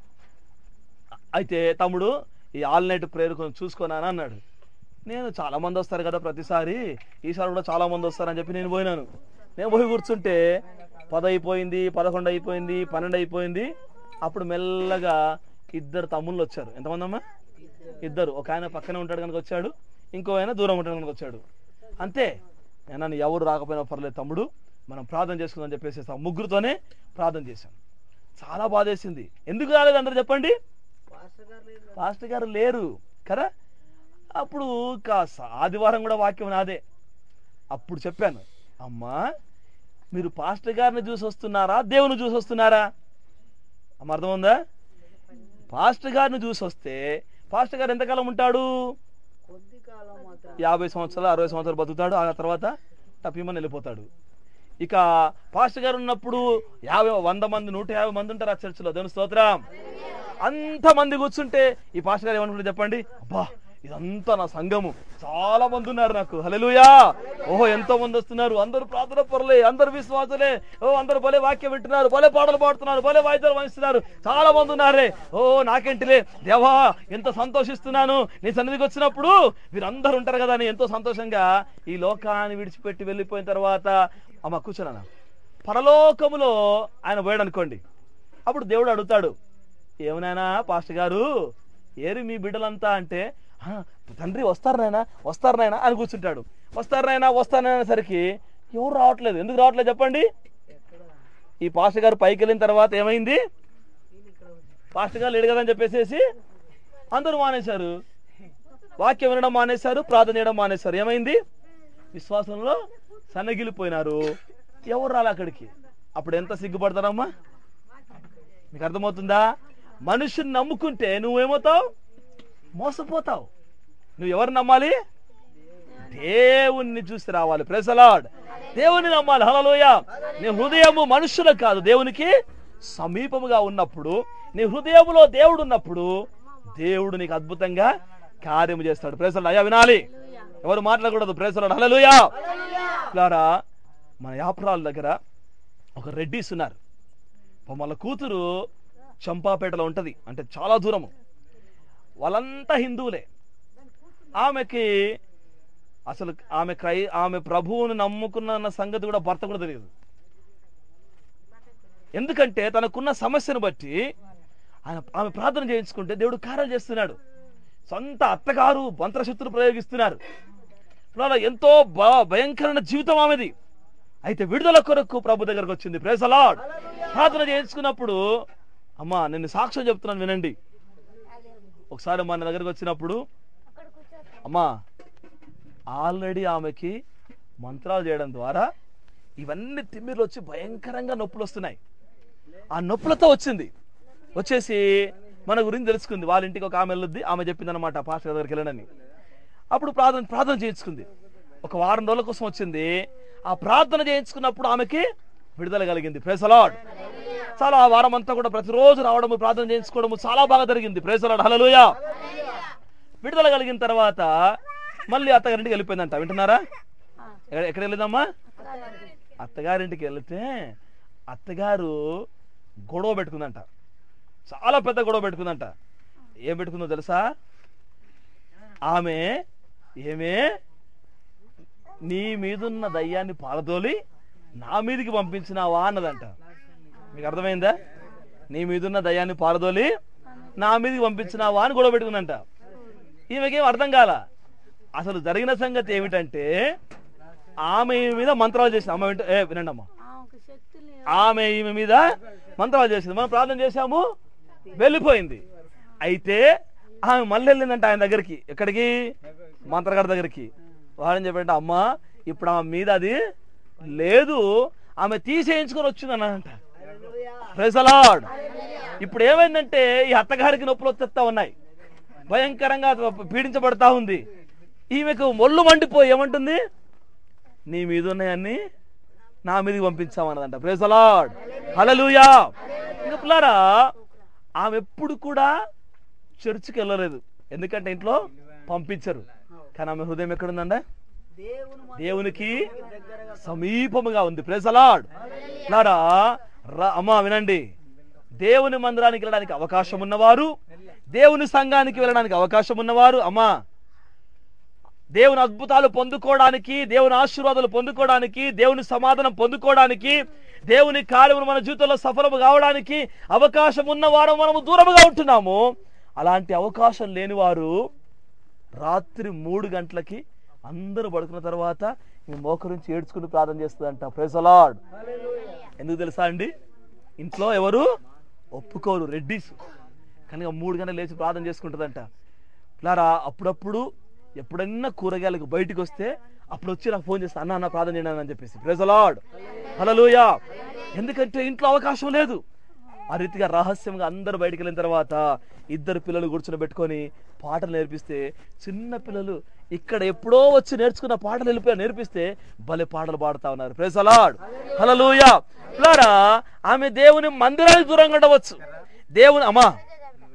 Speaker 3: అయితే తమ్ముడు ఈ ఆల్ నైట్ ప్రేయర్ కొంచెం చూసుకోనా అని అన్నాడు నేను చాలా మంది వస్తారు కదా ప్రతిసారి ఈసారి కూడా చాలా మంది వస్తారని చెప్పి నేను పోయినాను నేను పోయి కూర్చుంటే పది అయిపోయింది పదకొండు అయిపోయింది పన్నెండు అయిపోయింది అప్పుడు మెల్లగా ఇద్దరు తమ్ముళ్ళు వచ్చారు ఎంతమంది అమ్మా ఇద్దరు ఒక ఆయన పక్కనే ఉంటాడు కనుక వచ్చాడు ఇంకో ఆయన దూరం ఉంటాడు కనుక వచ్చాడు అంతే నేను నన్ను ఎవరు రాకపోయినా పర్లేదు తమ్ముడు మనం ప్రార్థన చేసుకుందాం చెప్పేసి ఆ ముగ్గురుతోనే ప్రార్థన చేశాం చాలా బాధేసింది ఎందుకు రాలేదు అందరు చెప్పండి పాస్టర్ గారు లేరు కదా అప్పుడు కాస్త ఆదివారం కూడా వాక్యం నాదే అప్పుడు చెప్పాను అమ్మా మీరు పాస్టర్ గారిని చూసి వస్తున్నారా దేవుని చూసి వస్తున్నారా అమ్మ అర్థముందా పాస్టర్ గారిని చూసి వస్తే పాస్టర్ గారు ఎంతకాలం ఉంటాడు యాభై సంవత్సరాలు అరవై సంవత్సరాలు బతుకుతాడు ఆ తర్వాత తప్పిమని వెళ్ళిపోతాడు ఇక పాస్టర్ గారు ఉన్నప్పుడు యాభై వంద మంది నూట యాభై మంది ఉంటారు ఆ చర్చిలో దేవుని స్తోత్రం అంతమంది కూర్చుంటే ఈ పాస్టర్ గారు ఏమనుకుంటారు చెప్పండి అబ్బా ఇదంతా నా సంఘము చాలా మంది ఉన్నారు నాకు హల్లెలూయా ఓహో ఎంతో మంది వస్తున్నారు అందరూ ప్రార్థన పరులే అందరు విశ్వాసులే ఓ అందరూ భలే వాక్యం వింటున్నారు భలే పాటలు పాడుతున్నారు భలే వాయిద్యాలు వాయిస్తున్నారు చాలా మంది ఉన్నారే ఓ నాకేంటిలే దేవా ఎంత సంతోషిస్తున్నాను నీ సన్నిధికి వచ్చినప్పుడు వీరందరూ ఉంటారు కదా అని ఎంతో సంతోషంగా ఈ లోకాన్ని విడిచిపెట్టి వెళ్ళిపోయిన తర్వాత అమ్మ కూర్చోనా పరలోకములో ఆయన పోయాడు అనుకోండి అప్పుడు దేవుడు అడుగుతాడు ఏమనైనా పాస్టర్ గారు ఏరి మీ బిడ్డలంతా అంటే "ఆ, తండ్రి వస్తారు నాయనా వస్తారు నాయనా అని కూర్చుంటాడు వస్తారు నాయనా వస్తానైనా సరికి ఎవరు రావట్లేదు ఎందుకు రావట్లేదు చెప్పండి ఈ పాస్టర్ గారు పైకి వెళ్ళిన తర్వాత ఏమైంది పాస్టర్ గారు లేడు కదా అని చెప్పేసేసి అందరూ మానేశారు వాక్యం వినడం మానేశారు ప్రార్థన చేయడం మానేశారు ఏమైంది విశ్వాసంలో సన్నగిలిపోయినారు ఎవరు రాలే అక్కడికి అప్పుడు ఎంత సిగ్గుపడతారమ్మా మీకు అర్థమవుతుందా మనుషుని నమ్ముకుంటే నువ్వేమవుతావు మోసపోతావు నువ్వు ఎవరు నమ్మాలి దేవుణ్ణి చూసి రావాలి ప్రెసలాడ్ దేవుని నమ్మాలి హలలోయ నీ హృదయము మనుషులకు కాదు దేవునికి సమీపముగా ఉన్నప్పుడు నీ హృదయములో దేవుడు ఉన్నప్పుడు దేవుడు నీకు అద్భుతంగా కార్యము చేస్తాడు ప్రేసలాడ్ అయ్యా వినాలి ఎవరు మాట్లాడకూడదు ప్రేసలాడ్ హలలుయా ఇలారా మన యాప్రాల దగ్గర ఒక రెడ్డిస్ ఉన్నారు పాపం వాళ్ళ కూతురు చంపాపేటలో ఉంటది అంటే చాలా దూరము వాళ్ళంతా హిందువులే ఆమెకి అసలు ఆమె క్రై ఆమె ప్రభువుని నమ్ముకున్న సంగతి కూడా భర్త కూడా తెలియదు ఎందుకంటే తనకున్న సమస్యను బట్టి ఆయన ఆమె ప్రార్థన చేయించుకుంటే దేవుడు కార్యాలు చేస్తున్నాడు సొంత అత్తగారు మంత్రశక్తులు ప్రయోగిస్తున్నారు ఇవాళ ఎంతో బ- భయంకరమైన జీవితం ఆమెది అయితే విడుదల కొరకు ప్రభు దగ్గరకు వచ్చింది ప్రేసలాడ్ ప్రార్థన చేయించుకున్నప్పుడు అమ్మా నేను సాక్ష్యం చెప్తున్నాను వినండి ఒకసారి మన దగ్గరకు వచ్చినప్పుడు
Speaker 2: అక్కడ కూర్చో
Speaker 3: అమ్మా ఆల్రెడీ ఆమెకి మంత్రాలు చేయడం ద్వారా ఇవన్నీ తిమ్మిర్లు వచ్చి భయంకరంగా నొప్పులు వస్తున్నాయి ఆ నొప్పులతో వచ్చింది వచ్చేసి మన గురించి తెలుసుకుంది వాళ్ళ ఇంటికి ఒక ఆమె వెళ్ళొద్ది ఆమె చెప్పింది అనమాట పాస్టర్ గారి దగ్గరికి వెళ్ళడని అప్పుడు ప్రార్థన ప్రార్థన చేయించుకుంది ఒక వారం రోజుల కోసం వచ్చింది ఆ ప్రార్థన చేయించుకున్నప్పుడు ఆమెకి విడుదల కలిగింది ప్రేసలాడ్ చాలా ఆ వారం అంతా కూడా ప్రతిరోజు రావడము ప్రార్థన చేయించుకోవడము చాలా బాగా జరిగింది ప్రేసలాడ్ హలలుయా విడుదల కలిగిన తర్వాత మళ్ళీ అత్తగారింటికి వెళ్ళిపోయిందంట వింటున్నారా ఎక్కడ- ఎక్కడ వెళ్ళిందమ్మా అత్తగారింటికి వెళితే అత్తగారు గొడవ పెట్టుకుందంట చాలా పెద్ద గొడవ పెట్టుకుందంట ఏం పెట్టుకుందో తెలుసా ఆమె ఏమే నీ మీదున్న దయ్యాన్ని పాలదోలి నా మీదికి పంపించినావా అన్నదంట మీకు అర్థమైందా నీ మీదున్న దయ్యాన్ని పారదోలి నా మీదికి పంపించినావా అని గొడవ పెట్టుకుందంట ఈమెకేం అర్థం కాల అసలు జరిగిన సంగతి ఏమిటంటే ఆమె ఈమె మీద మంత్రాలు చేసింది అమ్మ వింట ఏ వినండి అమ్మ
Speaker 2: ఆమెకు శక్తులు
Speaker 3: ఆమె ఈమె మీద మంత్రాలు చేసింది మనం ప్రార్థన చేశాము వెళ్ళిపోయింది అయితే ఆమె మళ్ళీ వెళ్ళిందంట ఆయన దగ్గరికి ఎక్కడికి మంత్రగారి దగ్గరికి వాడని చెప్పంటే అమ్మ ఇప్పుడు ఆమె మీద అది లేదు ఆమె తీసేయించుకొని వచ్చింది అన్నదంట Praise the Lord. ఇప్పుడు ఏమైందంటే ఈ అత్తగారికి నొప్పులు వచ్చేస్తా ఉన్నాయి భయంకరంగా పీడించబడతా ఉంది ఈమెకు మొళ్ళు మండిపోయి ఏమంటుంది నీ మీద ఉన్నాయన్ని నా మీదకి పంపించామన్నదంట ప్రేసలాడ్ హలలుయా ఇంకా పిల్లారా ఆమె ఎప్పుడు కూడా చర్చికి వెళ్ళలేదు ఎందుకంటే ఇంట్లో పంపించరు కానీ ఆమె హృదయం ఎక్కడుందండ దేవునికి సమీపముగా ఉంది ప్రేసలాడ్ లారా రా అమ్మా వినండి దేవుని మందిరానికి వెళ్ళడానికి అవకాశం ఉన్నవారు దేవుని సంఘానికి వెళ్ళడానికి అవకాశం ఉన్నవారు అమ్మా దేవుని అద్భుతాలు పొందుకోవడానికి దేవుని ఆశీర్వాదాలు పొందుకోవడానికి దేవుని సమాధానం పొందుకోవడానికి దేవుని కార్యములు మన జీవితంలో సఫలము కావడానికి అవకాశం ఉన్నవారు మనము దూరముగా ఉంటున్నాము అలాంటి అవకాశం లేని వారు రాత్రి మూడు గంటలకి అందరూ పడుకున్న తర్వాత ఈ మోకరించి ఏడ్చుకుని ప్రార్థన చేస్తుందంట ప్రెసలాడ్ ఎందుకు తెలుసా అండి ఇంట్లో ఎవరు ఒప్పుకోరు రెడ్డిస్ కనుక మూడు గంటలు లేచి ప్రార్థన చేసుకుంటుందంట లారా అప్పుడప్పుడు ఎప్పుడన్నా కూరగాయలకు బయటికి వస్తే అప్పుడు వచ్చి నాకు ఫోన్ చేస్తా అన్న అన్న ప్రార్థన చేయను అని చెప్పేసి ప్రెజలాడ్ హలలుయా ఎందుకంటే ఇంట్లో అవకాశం లేదు ఆ రీతిగా రహస్యంగా అందరూ బయటికి వెళ్ళిన తర్వాత ఇద్దరు పిల్లలు కూర్చొని పెట్టుకొని పాటలు నేర్పిస్తే చిన్న పిల్లలు ఇక్కడ ఎప్పుడో వచ్చి నేర్చుకున్న పాటలు వెళ్ళిపోయి నేర్పిస్తే భలే పాటలు పాడుతా ఉన్నారు ప్రెసలాడ్ హలలుయా పిల్లారా ఆమె దేవుని మందిరానికి దూరంగా ఉండవచ్చు దేవుని అమ్మా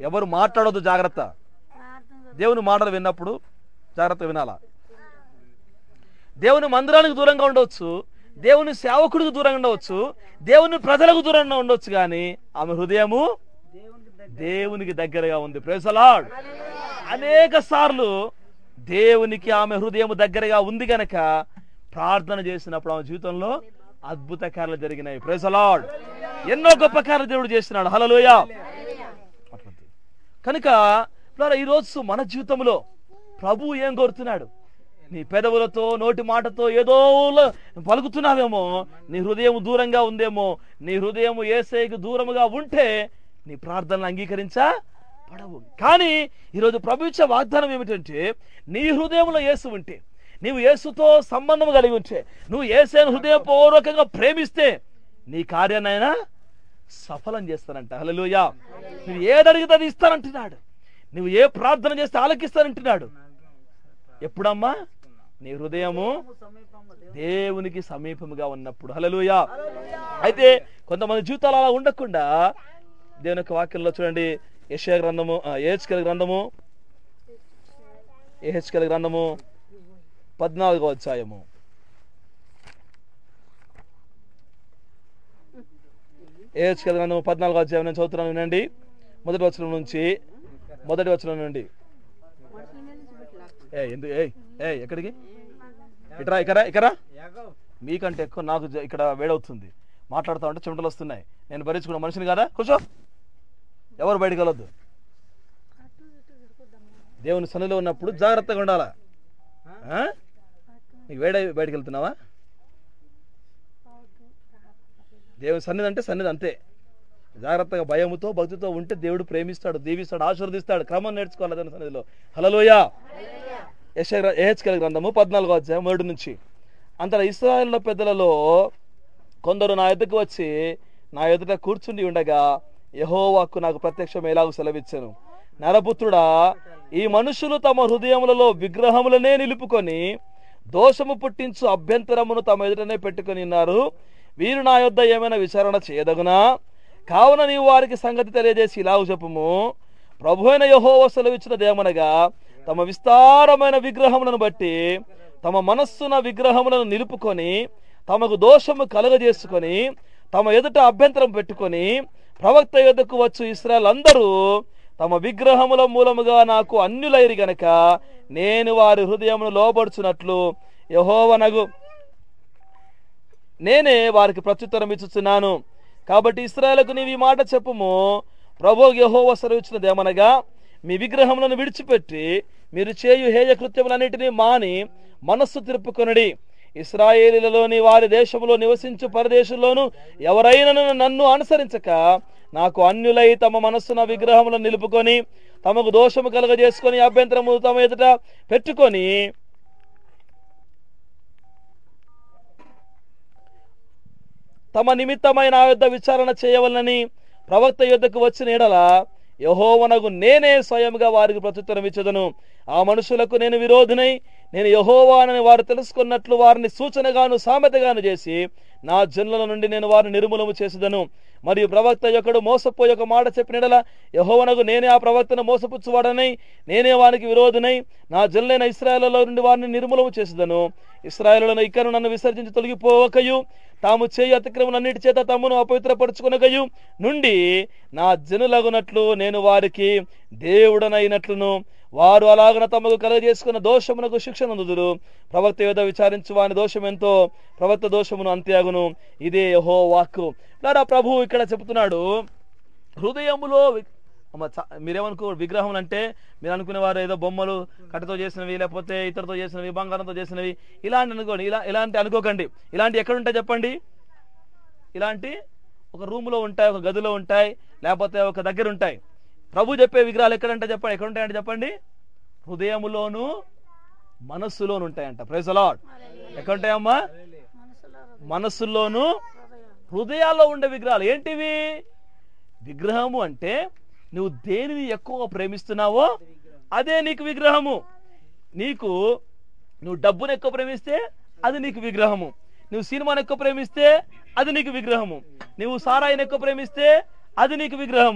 Speaker 3: ఎవరు మాట్లాడొద్దు జాగ్రత్త
Speaker 2: ప్రార్థన
Speaker 3: దేవుని మాటలు విన్నప్పుడు జాగ్రత్త వినాలా దేవుని మందిరానికి దూరంగా ఉండవచ్చు దేవుని సేవకుడికి దూరంగా ఉండవచ్చు దేవుని ప్రజలకు దూరంగా ఉండవచ్చు కానీ ఆమె హృదయము దేవునికి దగ్గరగా ఉంది ప్రేసలాడ్ అనేక సార్లు దేవునికి ఆమె హృదయం దగ్గరగా ఉంది గనక ప్రార్థన చేసినప్పుడు ఆమె జీవితంలో అద్భుత కార్యాలు జరిగినాయి ప్రేసలాడ్ ఎన్నో గొప్ప కార్యాలు దేవుడు చేస్తున్నాడు హలలోయ అటువంటి. కనుక ప్రియులారా, ఈరోజు మన జీవితంలో ప్రభు ఏం కోరుతున్నాడు నీ పెదవులతో నోటి మాటతో ఏదో ల- పలుకుతున్నావేమో నీ హృదయం దూరంగా ఉందేమో నీ హృదయం ఏసైకి దూరముగా ఉంటే నీ ప్రార్థనలు అంగీకరించా పడవు కానీ ఈరోజు ప్రభు ఇచ్చే వాగ్దానం ఏమిటంటే నీ హృదయంలో యేసు ఉంటే నీవు యేసుతో సంబంధం కలిగి ఉంటే నువ్వు ఏసైన హృదయపూర్వకంగా ప్రేమిస్తే నీ కార్యాన్నైనా సఫలం చేస్తానంట హల్లెలూయా నువ్వు ఏది అడిగితే అది ఇస్తానంటున్నాడు నువ్వు ఏ ప్రార్థన చేస్తే ఆలకిస్తానంటున్నాడు ఎప్పుడమ్మా నీ హృదయము దేవునికి సమీపముగా ఉన్నప్పుడు హల్లెలూయా అయితే కొంతమంది జీవితాలు అలా ఉండకుండా దేవుని యొక్క వాక్యంలో చూడండి యెషయా గ్రంథము ఏహెచ్కల్ గ్రంథము ఏహెచ్కల్ గ్రంథము పద్నాలుగో అధ్యాయము ఏహెచ్కల్ గ్రంథము పద్నాలుగో అధ్యాయం నేను చదువుతున్నాను వినండి మొదటి వచనం నుంచి మొదటి వచనం నుండి ఏ ఎందుకు ఏ ఏ ఎక్కడికి ఇటరా ఇకరా ఇకరా మీకంటే ఎక్కువ నాకు జ- ఇక్కడ వేడవుతుంది మాట్లాడుతూ ఉంటే చెమటలు వస్తున్నాయి నేను భరించుకున్న మనిషిని కదా కూర్చో ఎవరు బయటికి వెళ్ళొద్దు దేవుని సన్నిలో ఉన్నప్పుడు జాగ్రత్తగా ఉండాలా ఆ? నీకు వేడై బయటికి వెళ్తున్నావా దేవుని సన్నిధి అంటే సన్నిధి అంతే జాగ్రత్తగా భయముతో భక్తితో ఉంటే దేవుడు ప్రేమిస్తాడు దీవిస్తాడు ఆశీర్వదిస్తాడు క్రమం నేర్చుకోవాలి దేవుని సన్నిధిలో హలలోయ ఏహెచ్కల్ గ్రంథము పద్నాలుగో అధ్యాయం మొదటి నుంచి అంతలో ఇస్రాయేల్ పెద్దలలో కొందరు నా ఎదుకు వచ్చి నా ఎదుట కూర్చుండి ఉండగా యహోవాకు నాకు ప్రత్యక్షం ఎలాగూ సెలవిచ్చాను నరపుత్రుడా ఈ మనుషులు తమ హృదయములలో విగ్రహములనే నిలుపుకొని దోషము పుట్టించు అభ్యంతరమును తమ ఎదుటనే పెట్టుకొని ఉన్నారు వీరు నా యొద్ద ఏమైనా విచారణ చేయదగునా కావున నీవు వారికి సంగతి తెలియజేసి ఇలాగ చెప్పుము ప్రభు అయిన యహోవ సెలవిచ్చినదేమనగా తమ విస్తారమైన విగ్రహములను బట్టి తమ మనస్సున విగ్రహములను నిలుపుకొని తమకు దోషము కలుగజేసుకొని తమ ఎదుట అభ్యంతరం పెట్టుకొని ప్రవక్త ఎదుకు వచ్చు ఇస్రాయల్ అందరూ తమ విగ్రహముల మూలముగా నాకు అన్యులైరి గనక నేను వారి హృదయమును లోబడుచున్నట్లు యహోవనగు నేనే వారికి ప్రత్యుత్తరం ఇచ్చుచున్నాను కాబట్టి ఇస్రాయలకు నీవు ఈ మాట చెప్పుము ప్రభు యహోవ సెలవిచ్చినదేమనగా మీ విగ్రహములను విడిచిపెట్టి మీరు చేయు హేయ కృత్యములన్నిటినీ మాని మనస్సు తిరుపుకొనడి ఇస్రాయేలీలలోని వారి దేశములో నివసించు పరదేశంలోను ఎవరైనా నన్ను అనుసరించక నాకు అన్యులై తమ మనస్సున విగ్రహములను నిలుపుకొని తమకు దోషము కలుగజేసుకొని అభ్యంతరము తమ ఎదుట పెట్టుకొని తమ నిమిత్తమై నా యొద్ద విచారణ చేయవలనని ప్రవక్త యొద్దకు వచ్చిన ఎడల యహోవనగు నేనే స్వయంగా వారికి ప్రత్యుత్తరం ఇచ్చదను ఆ మనుషులకు నేను విరోధినై నేను యహోవానని వారు తెలుసుకున్నట్లు వారిని సూచనగాను సామెతగాను చేసి నా జనుల నుండి నేను వారిని నిర్మూలము చేసేదను మరియు ప్రవక్త యొక్కడు మోసపోయి ఒక మాట చెప్పినడల యహోవనకు నేనే ఆ ప్రవక్తను మోసపుచ్చువాడనై నేనే వానికి విరోధినై నా జనులైన ఇస్రాయేల్లో నుండి వారిని నిర్మూలము చేసేదను ఇస్రాయేలులను ఇక్కడ నన్ను విసర్జించి తొలగిపోవకయు తాము చేయి అతిక్రమణన్నిటి చేత తమ్మును అపవిత్రపరుచుకునకయు నుండి నా జనులగునట్లు నేను వారికి దేవుడనైనట్లును వారు అలాగన తమకు కలగజేసుకున్న దోషమునకు శిక్ష నందుదురు ప్రవక్త యోధ విచారించు వాని దోషం ఎంతో ప్రవక్త దోషమును అంత్యాగును ఇదే యహో వాక్కు లారా ప్రభు ఇక్కడ చెబుతున్నాడు హృదయములో వి- అమ్మ చ- మీరేమనుకో విగ్రహం అంటే మీరు అనుకునేవారు ఏదో బొమ్మలు కట్టతో చేసినవి లేకపోతే ఇతరుతో చేసినవి బంగారంతో చేసినవి ఇలాంటి అనుకోండి ఇలా ఇలాంటి అనుకోకండి ఇలాంటి ఎక్కడ ఉంటాయి చెప్పండి ఇలాంటి ఒక రూములో ఉంటాయి ఒక గదిలో ఉంటాయి లేకపోతే ఒక దగ్గర ఉంటాయి ప్రభు చెప్పే విగ్రహాలు ఎక్కడంటే చెప్పండి ఎక్కడ ఉంటాయంటే చెప్పండి హృదయములోను మనస్సులోను ఉంటాయంట ప్రైజ్ అలాడ్ ఎక్కడ ఉంటాయమ్మా
Speaker 2: మనసులో
Speaker 3: మనస్సుల్లోను
Speaker 2: హృదయం
Speaker 3: హృదయాల్లో ఉండే విగ్రహాలు ఏంటివి విగ్రహము అంటే నువ్వు దేనిని ఎక్కువగా ప్రేమిస్తున్నావో అదే నీకు విగ్రహము నీకు నువ్వు డబ్బును ఎక్కువ ప్రేమిస్తే అది నీకు విగ్రహము నువ్వు సినిమాను ఎక్కువ ప్రేమిస్తే అది నీకు విగ్రహము నువ్వు సారాయిని ఎక్కువ ప్రేమిస్తే అది నీకు విగ్రహము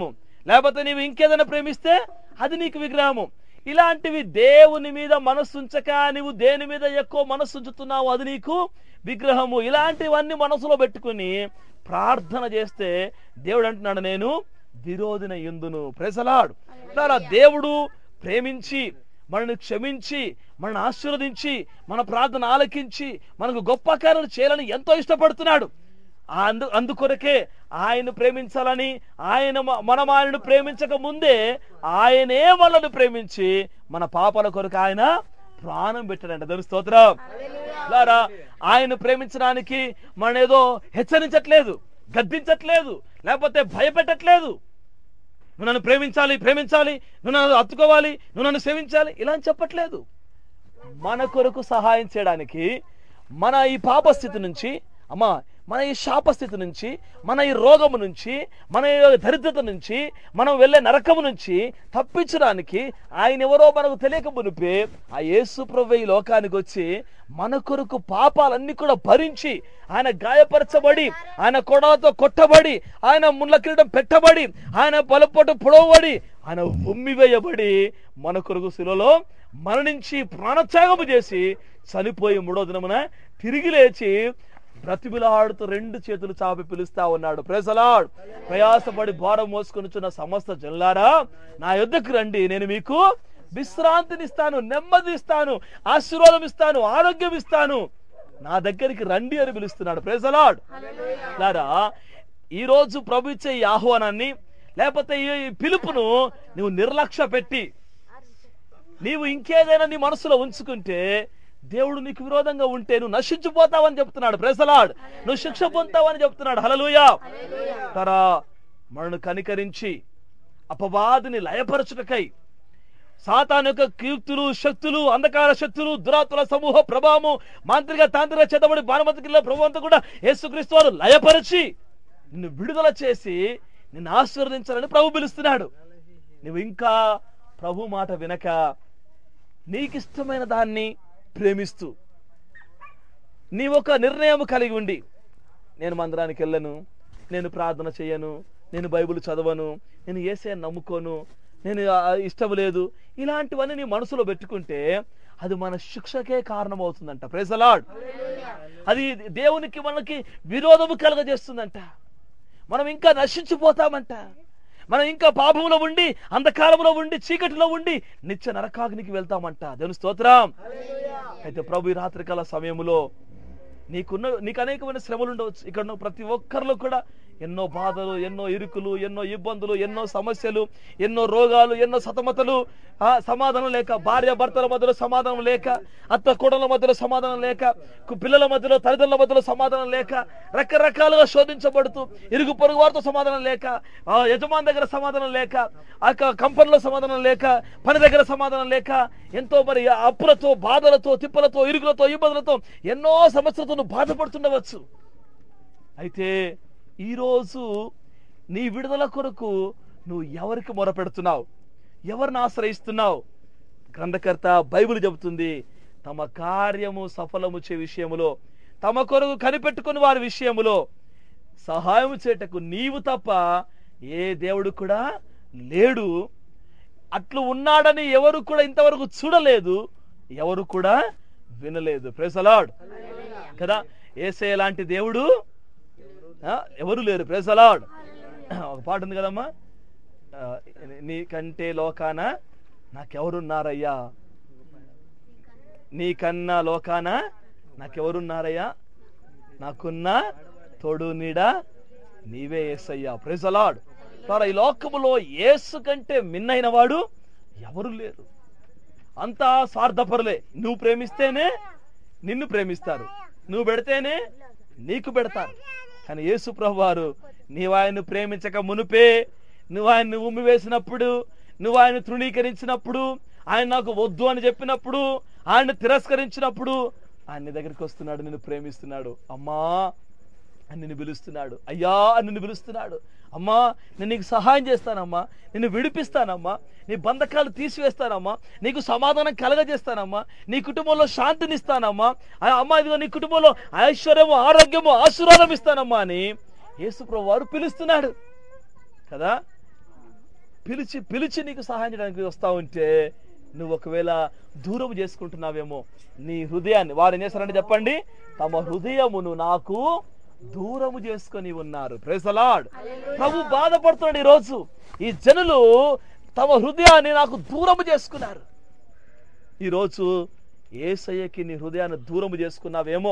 Speaker 3: లేకపోతే నీవు ఇంకేదైనా ప్రేమిస్తే అది నీకు విగ్రహము ఇలాంటివి దేవుని మీద మనస్సు ఉంచక నీవు దేని మీద ఎక్కువ మనస్సు ఉంచుతున్నావు అది నీకు విగ్రహము ఇలాంటివన్నీ మనసులో పెట్టుకుని ప్రార్థన చేస్తే దేవుడు అంటున్నాడు నేను విరోధిన ఎందును ప్రెసలాడు ఇలా దేవుడు ప్రేమించి మనల్ని క్షమించి మనల్ని ఆశీర్వదించి మన ప్రార్థన ఆలకించి మనకు గొప్ప కార్యాలు చేయాలని ఎంతో ఇష్టపడుతున్నాడు ఆ అందు అందుకొరకే ఆయన ప్రేమించాలని ఆయన మ- మనం ఆయనను ప్రేమించక ముందే ఆయనే మనల్ని ప్రేమించి మన పాపల కొరకు ఆయన ప్రాణం పెట్టాడంట దాని స్తోత్రం లారా ఆయన ప్రేమించడానికి మన ఏదో హెచ్చరించట్లేదు గద్దించట్లేదు లేకపోతే భయపెట్టట్లేదు నువ్వు నన్ను ప్రేమించాలి ప్రేమించాలి నువ్వు నన్ను హత్తుకోవాలి నువ్వు నన్ను సేవించాలి ఇలా అని చెప్పట్లేదు మన కొరకు సహాయం చేయడానికి మన ఈ పాపస్థితి నుంచి అమ్మా మన ఈ శాపస్థితి నుంచి మన ఈ రోగము నుంచి మన ఈ దరిద్రత నుంచి మనం వెళ్ళే నరకము నుంచి తప్పించడానికి ఆయన ఎవరో మనకు తెలియక మునిపే ఆ యేసు ప్రభు ఈ లోకానికి వచ్చి మన కొరకు పాపాలన్నీ కూడా భరించి ఆయన గాయపరచబడి ఆయన కొడలతో కొట్టబడి ఆయన ముళ్ళ కిరీటం పెట్టబడి ఆయన బలపోటు పొడవబడి ఆయన ఉమ్మివేయబడి మన కొరకు శిలలో మరణించి ప్రాణత్యాగము చేసి చనిపోయి మూడో దినమున తిరిగి లేచి బ్రతిమిలాడుతూ రెండు చేతులు చాపి పిలుస్తా ఉన్నాడు ప్రేసలాడ్ ప్రయాసపడి భారం మోసుకొనిచున్న సమస్త జనులారా నా యొద్దకు రండి నేను మీకు విశ్రాంతినిస్తాను నెమ్మది ఇస్తాను ఆశీర్వాదం ఇస్తాను ఆరోగ్యం ఇస్తాను నా దగ్గరికి రండి అని పిలుస్తున్నాడు ప్రేసలాడ్ లారా ఈ రోజు ప్రభు ఇచ్చే ఈ ఆహ్వానాన్ని లేకపోతే ఈ పిలుపును నువ్వు నిర్లక్ష్య పెట్టి నీవు ఇంకేదైనా నీ మనసులో ఉంచుకుంటే దేవుడు నీకు విరోధంగా ఉంటే నువ్వు నశించిపోతావని చెప్తున్నాడు ప్రెసలాడ్ నువ్వు శిక్ష పొందుతావని చెప్తున్నాడు హలలుయా తరా మనను కనికరించి అపవాదిని లయపరచుటకై సాతాన్ యొక్క కీర్తులు శక్తులు అంధకార శక్తులు దురాతుల సమూహ ప్రభావము మాంత్రిక తాంత్రిక చేతబడి బాణమతికిల్ల ప్రభావంతో కూడా యేసుక్రీస్తు వారు లయపరిచి నిన్ను విడుదల చేసి నిన్ను ఆశీర్వదించాలని ప్రభు పిలుస్తున్నాడు నువ్వు ఇంకా ప్రభు మాట వినక నీకిష్టమైన దాన్ని ప్రేమిస్తూ నీ ఒక నిర్ణయం కలిగి ఉండి నేను మందిరానికి వెళ్ళను నేను ప్రార్థన చేయను నేను బైబిల్ చదవను నేను ఏసే నమ్ముకోను నేను ఆ, ఇష్టం లేదు ఇలాంటివన్నీ నీ మనసులో పెట్టుకుంటే అది మన శిక్షకే కారణమవుతుందంట ప్రేసలాడ్ అది దేవునికి మనకి విరోధము కలగజేస్తుందంట మనం ఇంకా నశించిపోతామంట మనం ఇంకా పాపంలో ఉండి అంధకారంలో ఉండి చీకటిలో ఉండి నిత్య నరకాగ్నికి వెళ్తామంట దేవుని స్తోత్రం అయితే ప్రభు ఈ రాత్రికాల సమయంలో నీకున్న నీకు అనేకమైన శ్రమలు ఉండవచ్చు ఇక్కడ ఉన్న ప్రతి ఒక్కరిలో కూడా ఎన్నో బాధలు ఎన్నో ఇరుకులు ఎన్నో ఇబ్బందులు ఎన్నో సమస్యలు ఎన్నో రోగాలు ఎన్నో సతమతలు ఆ సమాధానం లేక భార్య భర్తల మధ్యలో సమాధానం లేక అత్త కోడల మధ్యలో సమాధానం లేక కు- పిల్లల మధ్యలో తల్లిదండ్రుల మధ్యలో సమాధానం లేక రకరకాలుగా శోధించబడుతూ ఇరుగు పొరుగు వారితో సమాధానం లేక ఆ యజమాని దగ్గర సమాధానం లేక ఆ యొక్క కంపెనీలో సమాధానం లేక పని దగ్గర సమాధానం లేక ఎంతో మరి అప్పులతో బాధలతో తిప్పలతో ఇరుకులతో ఇబ్బందులతో ఎన్నో సమస్యలతో నువ్వు బాధపడుతుండవచ్చు అయితే ఈరోజు నీ విడుదల కొరకు నువ్వు ఎవరికి మొరపెడుతున్నావు ఎవరిని ఆశ్రయిస్తున్నావు గ్రంథకర్త బైబిల్ చెబుతుంది తమ కార్యము సఫలము చే విషయములో తమ కొరకు కనిపెట్టుకుని వారి విషయములో సహాయం చేయటకు నీవు తప్ప ఏ దేవుడు కూడా లేడు అట్లు ఉన్నాడని ఎవరు కూడా ఇంతవరకు చూడలేదు ఎవరు కూడా వినలేదు ప్రేసలాడ్ కదా ఏసే లాంటి దేవుడు ఆ, ఎవరు లేరు ప్రేసలాడ్ ఒక పాట ఉంది కదమ్మా ఆ, నీకంటే లోకాన నాకెవరున్నారయ్యా నీకన్నా లోకాన నాకెవరున్నారయ్యా నాకున్న తోడు నీడ నీవే ఏసయ్యా ప్రేసలాడ్ ద్వారా ఈ లోకములో యేసు కంటే మిన్నైన వాడు ఎవరు లేరు అంతా స్వార్థపరులే నువ్వు ప్రేమిస్తేనే నిన్ను ప్రేమిస్తారు నువ్వు పెడితేనే నీకు పెడతారు కానీ యేసు ప్రభు వారు నీవు ఆయన్ను ప్రేమించక మునుపే నువ్వు ఆయన్ని ఉమ్మి వేసినప్పుడు నువ్వు ఆయన తృణీకరించినప్పుడు ఆయన నాకు వద్దు అని చెప్పినప్పుడు ఆయన తిరస్కరించినప్పుడు ఆయన నీ దగ్గరికి వస్తున్నాడు నిన్ను ప్రేమిస్తున్నాడు అమ్మా అని నిన్ను పిలుస్తున్నాడు అయ్యా అని నిన్ను పిలుస్తున్నాడు అమ్మా నేను నీకు సహాయం చేస్తానమ్మా నిన్ను విడిపిస్తానమ్మా నీ బంధకాలు తీసివేస్తానమ్మా నీకు సమాధానం కలగజేస్తానమ్మా నీ కుటుంబంలో శాంతిని ఇస్తానమ్మా ఆ అమ్మా ఇదిగో నీ కుటుంబంలో ఐశ్వర్యము ఆరోగ్యము ఆశీర్వాదం ఇస్తానమ్మా అని యేసుప్రభు వారు పిలుస్తున్నాడు కదా పిలిచి పిలిచి నీకు సహాయం చేయడానికి వస్తా ఉంటే నువ్వు ఒకవేళ దూరం చేసుకుంటున్నావేమో నీ హృదయాన్ని వారు ఏం చేస్తారంటే చెప్పండి తమ హృదయమును నాకు దూరము చేసుకొని ఉన్నారు ప్రేసలాడ్ ప్రభు బాధపడుతున్నాడు ఈరోజు ఈ జనులు తమ హృదయాన్ని నాకు దూరము చేసుకున్నారు ఈరోజు ఏసయ్యకి నీ హృదయాన్ని దూరము చేసుకున్నావేమో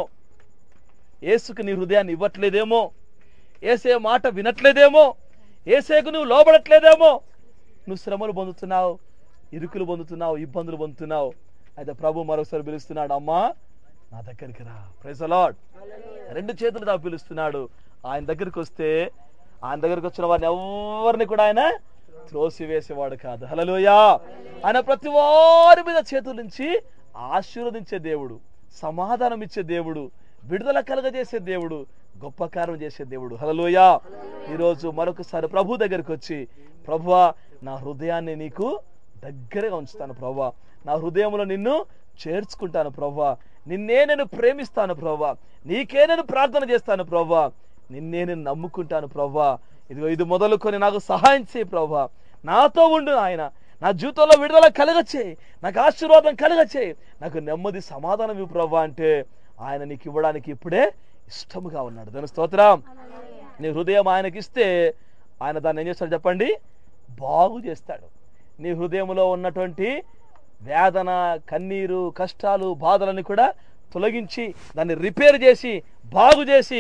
Speaker 3: ఏసుకి నీ హృదయాన్ని ఇవ్వట్లేదేమో ఏసే మాట వినట్లేదేమో ఏసేకు నువ్వు లోబడట్లేదేమో నువ్వు శ్రమలు పొందుతున్నావు ఇరుకులు పొందుతున్నావు ఇబ్బందులు పొందుతున్నావు అయితే ప్రభు మరొకసారి పిలుస్తున్నాడు అమ్మా నా దగ్గరికి రా ప్రైజ్ లాడ్ రెండు చేతులు దా పిలుస్తున్నాడు ఆయన దగ్గరికి వస్తే ఆయన దగ్గరికి వచ్చిన వారిని ఎవరిని కూడా ఆయన త్రోసివేసేవాడు కాదు హలలోయా ఆయన ప్రతి వారి మీద చేతుల నుంచి ఆశీర్వదించే దేవుడు సమాధానం ఇచ్చే దేవుడు విడుదల కలగజేసే దేవుడు గొప్ప కార్యం చేసే దేవుడు హలలోయా ఈరోజు మరొకసారి ప్రభు దగ్గరికి వచ్చి ప్రభువా నా హృదయాన్ని నీకు దగ్గరగా ఉంచుతాను ప్రభా నా హృదయంలో నిన్ను చేర్చుకుంటాను ప్రభా నిన్నే నేను ప్రేమిస్తాను ప్రభా నీకే నేను ప్రార్థన చేస్తాను ప్రభా నిన్నే నేను నమ్ముకుంటాను ప్రభా ఇదిగో ఇది మొదలుకొని నాకు సహాయం చేయి ప్రభా నాతో ఉండు ఆయన నా జీవితంలో విడుదల కలగచ్చే నాకు ఆశీర్వాదం కలగచ్చే నాకు నెమ్మది సమాధానం ఇవ్వు ప్రభా అంటే ఆయన నీకు ఇవ్వడానికి ఇప్పుడే ఇష్టముగా ఉన్నాడు దాని స్తోత్రం నీ హృదయం ఆయనకి ఇస్తే ఆయన దాన్ని ఏం చేస్తాడు చెప్పండి బాగు చేస్తాడు నీ హృదయంలో ఉన్నటువంటి వేదన కన్నీరు కష్టాలు బాధలని కూడా తొలగించి దాన్ని రిపేర్ చేసి బాగు చేసి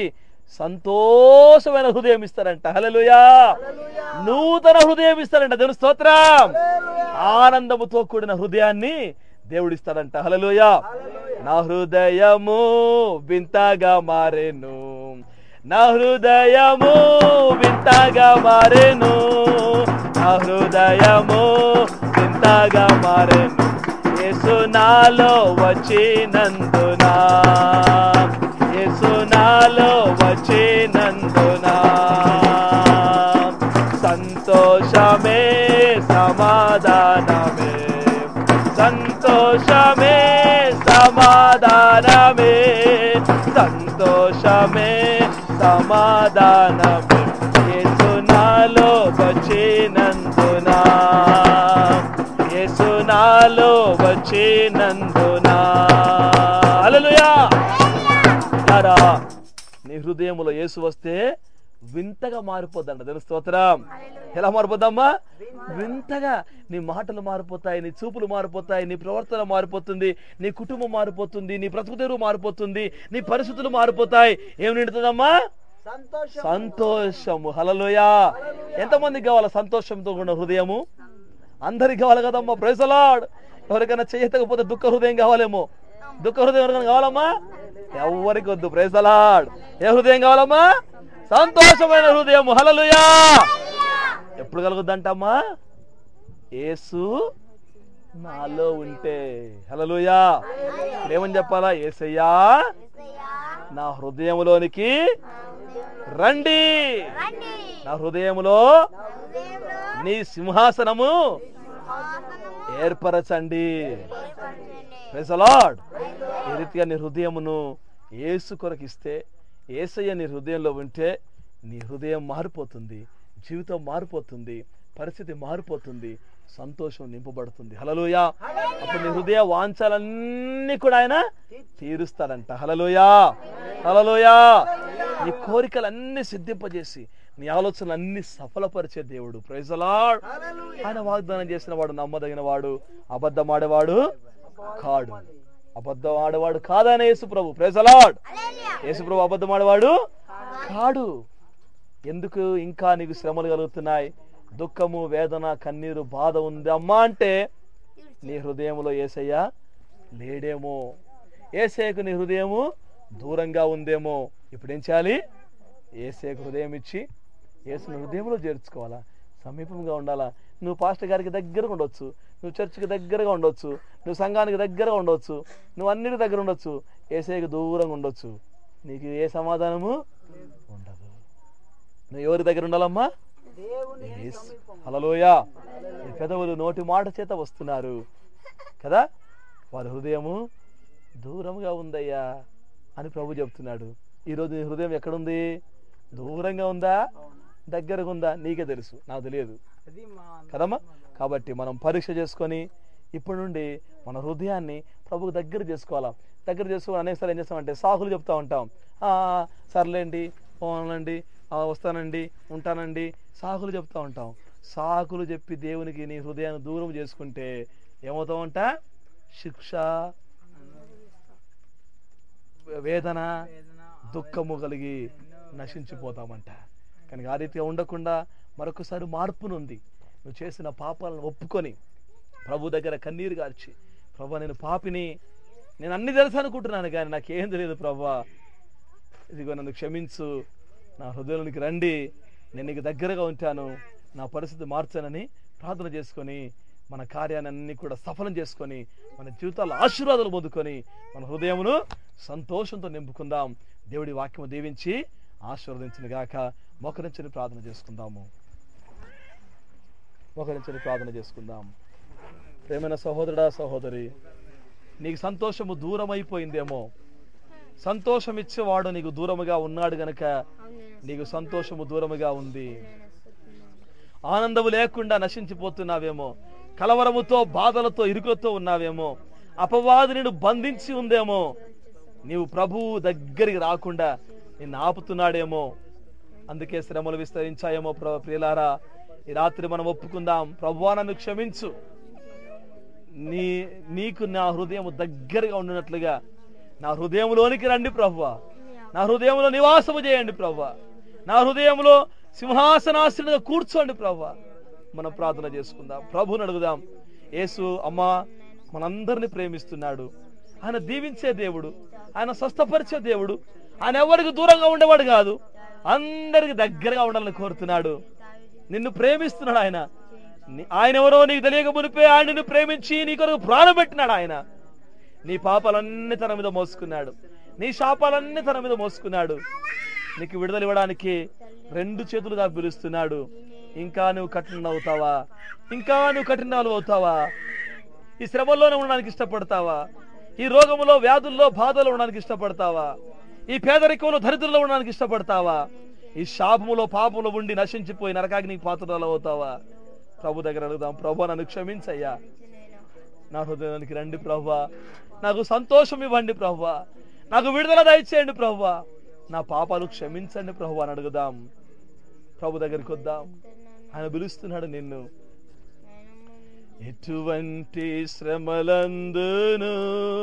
Speaker 3: సంతోషమైన హృదయం ఇస్తారంట హల్లెలూయా నూతన హృదయం ఇస్తారంట దేవుని స్తోత్రం ఆనందముతో కూడిన హృదయాన్ని దేవుడిస్తాడంట హల్లెలూయా నా హృదయము వింతగా మారెను నా హృదయము వింతగా మారెను నా హృదయము వింతగా మారెను యేసు నాలో వచ్చినందునా యేసు నాలో వచ్చినందునా సంతోషమే సమాధానమే సంతోషమే సమాధానమే సంతోషమే సమాధానమే యేసు నాలో వచ్చినందునా యేసు నాలో వచ్చినందునా హల్లెలూయా రా నీ హృదయంలో యేసు వస్తే వింతగా మారిపోద్దంట తెలుసు స్తోత్రం ఎలా మారిపోద్దమ్మా వింతగా నీ మాటలు మారిపోతాయి నీ చూపులు మారిపోతాయి నీ ప్రవర్తన మారిపోతుంది నీ కుటుంబం మారిపోతుంది నీ బ్రతుకు తెరువు మారిపోతుంది నీ పరిస్థితులు మారిపోతాయి ఏమి నిండుతుందమ్మా
Speaker 4: సంతోషం
Speaker 3: సంతోషము హలలోయా ఎంతమందికి కావాలా సంతోషంతో ఉన్న హృదయము అందరికి కావాలి కదమ్మా ప్రైసలాడ్ ఎవరికైనా చేయకపోతే దుఃఖ హృదయం కావాలేమో దుఃఖ హృదయం ఎవరికైనా కావాలమ్మా ఎవరికి వద్దు ప్రైసలాడ్ ఏ హృదయం కావాలమ్మా సంతోషమైన హృదయం హలలుయా ఎప్పుడు కలుగుద్దంటమ్మా యేసు నాలో ఉంటే హలలుయా ఏమని చెప్పాలా ఏసయ్యా నా హృదయంలోనికి రండి నా హృదయములో నీ సింహాసనము ఏర్పరచండి Praise the Lord. ఈ రీతిగా నీ హృదయమును ఏసు కొరకు ఇస్తే ఏసయ్య నీ హృదయంలో ఉంటే నీ హృదయం మారిపోతుంది జీవితం మారిపోతుంది పరిస్థితి మారిపోతుంది సంతోషం నింపబడుతుంది హలలోయా అప్పుడు నీ హృదయ వాంఛలన్నీ కూడా ఆయన తీరుస్తాడంట హలలోయా హలలోయా నీ కోరికలన్నీ సిద్ధింపజేసి నీ ఆలోచనలన్నీ సఫలపరిచే దేవుడు ప్రైజలాడ్ ఆయన వాగ్దానం చేసిన వాడు నమ్మదగిన వాడు అబద్ధం ఆడేవాడు కాడు అబద్ధం ఆడేవాడు కాదనే యేసు ప్రభు ప్రైజలాడ్ యేసు ప్రభు అబద్ధం ఆడేవాడు కాడు ఎందుకు ఇంకా నీకు శ్రమలు కలుగుతున్నాయి దుఃఖము వేదన కన్నీరు బాధ ఉంది అమ్మా అంటే నీ హృదయంలో ఏసయ్య లేడేమో ఏసయ్యకు నీ హృదయము దూరంగా ఉందేమో ఇప్పుడు ఏం చేయాలి ఏసయ్యకు హృదయం ఇచ్చి ఏసుని హృదయంలో చేర్చుకోవాలా సమీపంగా ఉండాలా నువ్వు పాస్టర్ గారికి దగ్గరగా ఉండొచ్చు నువ్వు చర్చికి దగ్గరగా ఉండొచ్చు నువ్వు సంఘానికి దగ్గరగా ఉండొచ్చు నువ్వు అన్నిటి దగ్గర ఉండొచ్చు ఏసైకి దూరంగా ఉండొచ్చు నీకు ఏ సమాధానము ఉండదు నువ్వు ఎవరి దగ్గర ఉండాలమ్మా
Speaker 4: దేవుని
Speaker 3: యేసు.
Speaker 4: సమీపం
Speaker 3: హల్లెలూయా ఈ పెదవులు నోటి మాట చేత వస్తున్నారు కదా వారి హృదయము దూరంగా ఉందయ్యా అని ప్రభు చెప్తున్నాడు ఈరోజు నీ హృదయం ఎక్కడుంది దూరంగా ఉందా దగ్గరగా ఉందా నీకే తెలుసు నాకు తెలియదు
Speaker 4: అది మా
Speaker 3: కదమ్మా కాబట్టి మనం పరీక్ష చేసుకొని ఇప్పటి నుండి మన హృదయాన్ని ప్రభుకు దగ్గర చేసుకోవాలా దగ్గర చేసుకుని అనేకసార్లు ఏం చేస్తామంటే సాకులు చెప్తా ఉంటాం "ఆ, సర్లేండి పోనండి వస్తానండి ఉంటానండి సాకులు చెప్తా ఉంటాం సాకులు చెప్పి దేవునికి నీ హృదయాన్ని దూరం చేసుకుంటే ఏమవుతామంట శిక్ష వేదన దుఃఖము కలిగి నశించిపోతామంట కానీ ఆ రీతిగా ఉండకుండా మరొకసారి మార్పునుంది నువ్వు చేసిన పాపాలను ఒప్పుకొని ప్రభు దగ్గర కన్నీరు గార్చి ప్రభు నేను పాపిని నేను అన్ని తెలుసు అనుకుంటున్నాను కానీ నాకేం తెలియదు ప్రభా ఇదిగో నన్ను క్షమించు నా హృదయంలోనికి రండి నేను నీకు దగ్గరగా ఉంటాను నా పరిస్థితి మార్చానని ప్రార్థన చేసుకొని మన కార్యాన్ని అన్ని కూడా సఫలం చేసుకొని మన జీవితాల్లో ఆశీర్వాదాలు పొందుకొని మన హృదయమును సంతోషంతో నింపుకుందాం దేవుడి వాక్యము దీవించి ఆశీర్వదించిన గాక మోకరించని ప్రార్థన చేసుకుందాము మోకరించని ప్రార్థన చేసుకుందాం ప్రేమైన సహోదరుడా సహోదరి నీకు సంతోషము దూరం అయిపోయిందేమో సంతోషం ఇచ్చేవాడు నీకు దూరముగా ఉన్నాడు గనక నీకు సంతోషము దూరముగా ఉంది ఆనందము లేకుండా నశించిపోతున్నావేమో కలవరముతో బాధలతో ఇరుకులతో ఉన్నావేమో అపవాది నిన్ను బంధించి ఉందేమో నీవు ప్రభువు దగ్గరికి రాకుండా నిన్ను ఆపుతున్నాడేమో అందుకే శ్రమలు విస్తరించాయేమో ప్ర- ప్రియులారా ఈ రాత్రి మనం ఒప్పుకుందాం ప్రభువా నన్ను క్షమించు నీ నీకు నా హృదయం దగ్గరగా ఉండినట్లుగా నా హృదయంలోనికి రండి ప్రభువా నా హృదయంలో నివాసము చేయండి ప్రభువా నా హృదయంలో సింహాసనాశ్రునిగా కూర్చోండి ప్రభువా మనం ప్రార్థన చేసుకుందాం ప్రభుని అడుగుదాం యేసు అమ్మా మనందరిని ప్రేమిస్తున్నాడు ఆయన దీవించే దేవుడు ఆయన స్వస్థపరిచే దేవుడు ఆయన ఎవరికి దూరంగా ఉండేవాడు కాదు అందరికి దగ్గరగా ఉండాలని కోరుతున్నాడు నిన్ను ప్రేమిస్తున్నాడు ఆయన ని- ఆయన ఎవరో నీకు తెలియక మునిపే ఆయన నిన్ను ప్రేమించి నీ కొరకు ప్రాణం పెట్టినాడు ఆయన నీ పాపాలన్నీ తన మీద మోసుకున్నాడు నీ శాపాలన్నీ తన మీద మోసుకున్నాడు నీకు విడుదల ఇవ్వడానికి రెండు చేతులుగా పిలుస్తున్నాడు ఇంకా నువ్వు కఠిన అవుతావా ఇంకా నువ్వు కఠినాలు అవుతావా ఈ శ్రమల్లోనే ఉండడానికి ఇష్టపడతావా ఈ రోగములో వ్యాధుల్లో బాధలో ఉండడానికి ఇష్టపడతావా ఈ పేదరికంలో దరిద్రంలో ఉండడానికి ఇష్టపడతావా ఈ శాపములో పాపంలో ఉండి నశించిపోయి నరకాగ్నికి పాత్రలు అవుతావా ప్రభు దగ్గర అడుగుదాం ప్రభు నన్ను క్షమించయ్యా నా హృదయానికి రండి ప్రభా నాకు సంతోషం ఇవ్వండి ప్రభా నాకు విడుదల దయచేయండి ప్రభా నా పాపాలు క్షమించండి ప్రభు అని అడుగుదాం ప్రభు దగ్గరికి వద్దాం ఆయన పిలుస్తున్నాడు నిన్ను ఎటువంటి శ్రమలందును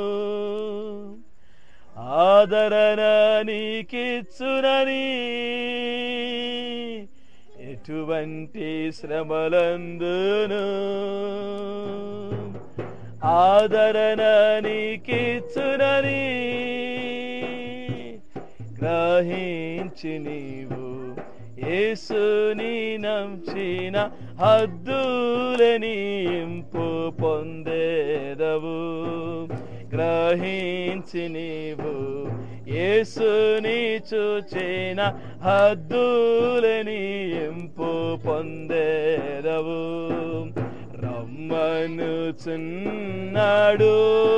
Speaker 3: ఆదరణ నీకిచ్చునని ఎటువంటి శ్రమలందును ఆదరణ నీకిచ్చునని గ్రహించి నీవు యేసుని నంచిన హద్దులని ఇంపు పొందేదవు గ్రహించి నీవు యేసుని చూచిన హద్దులని ఇంపు పొందేదవు రమ్మనుచున్నాడు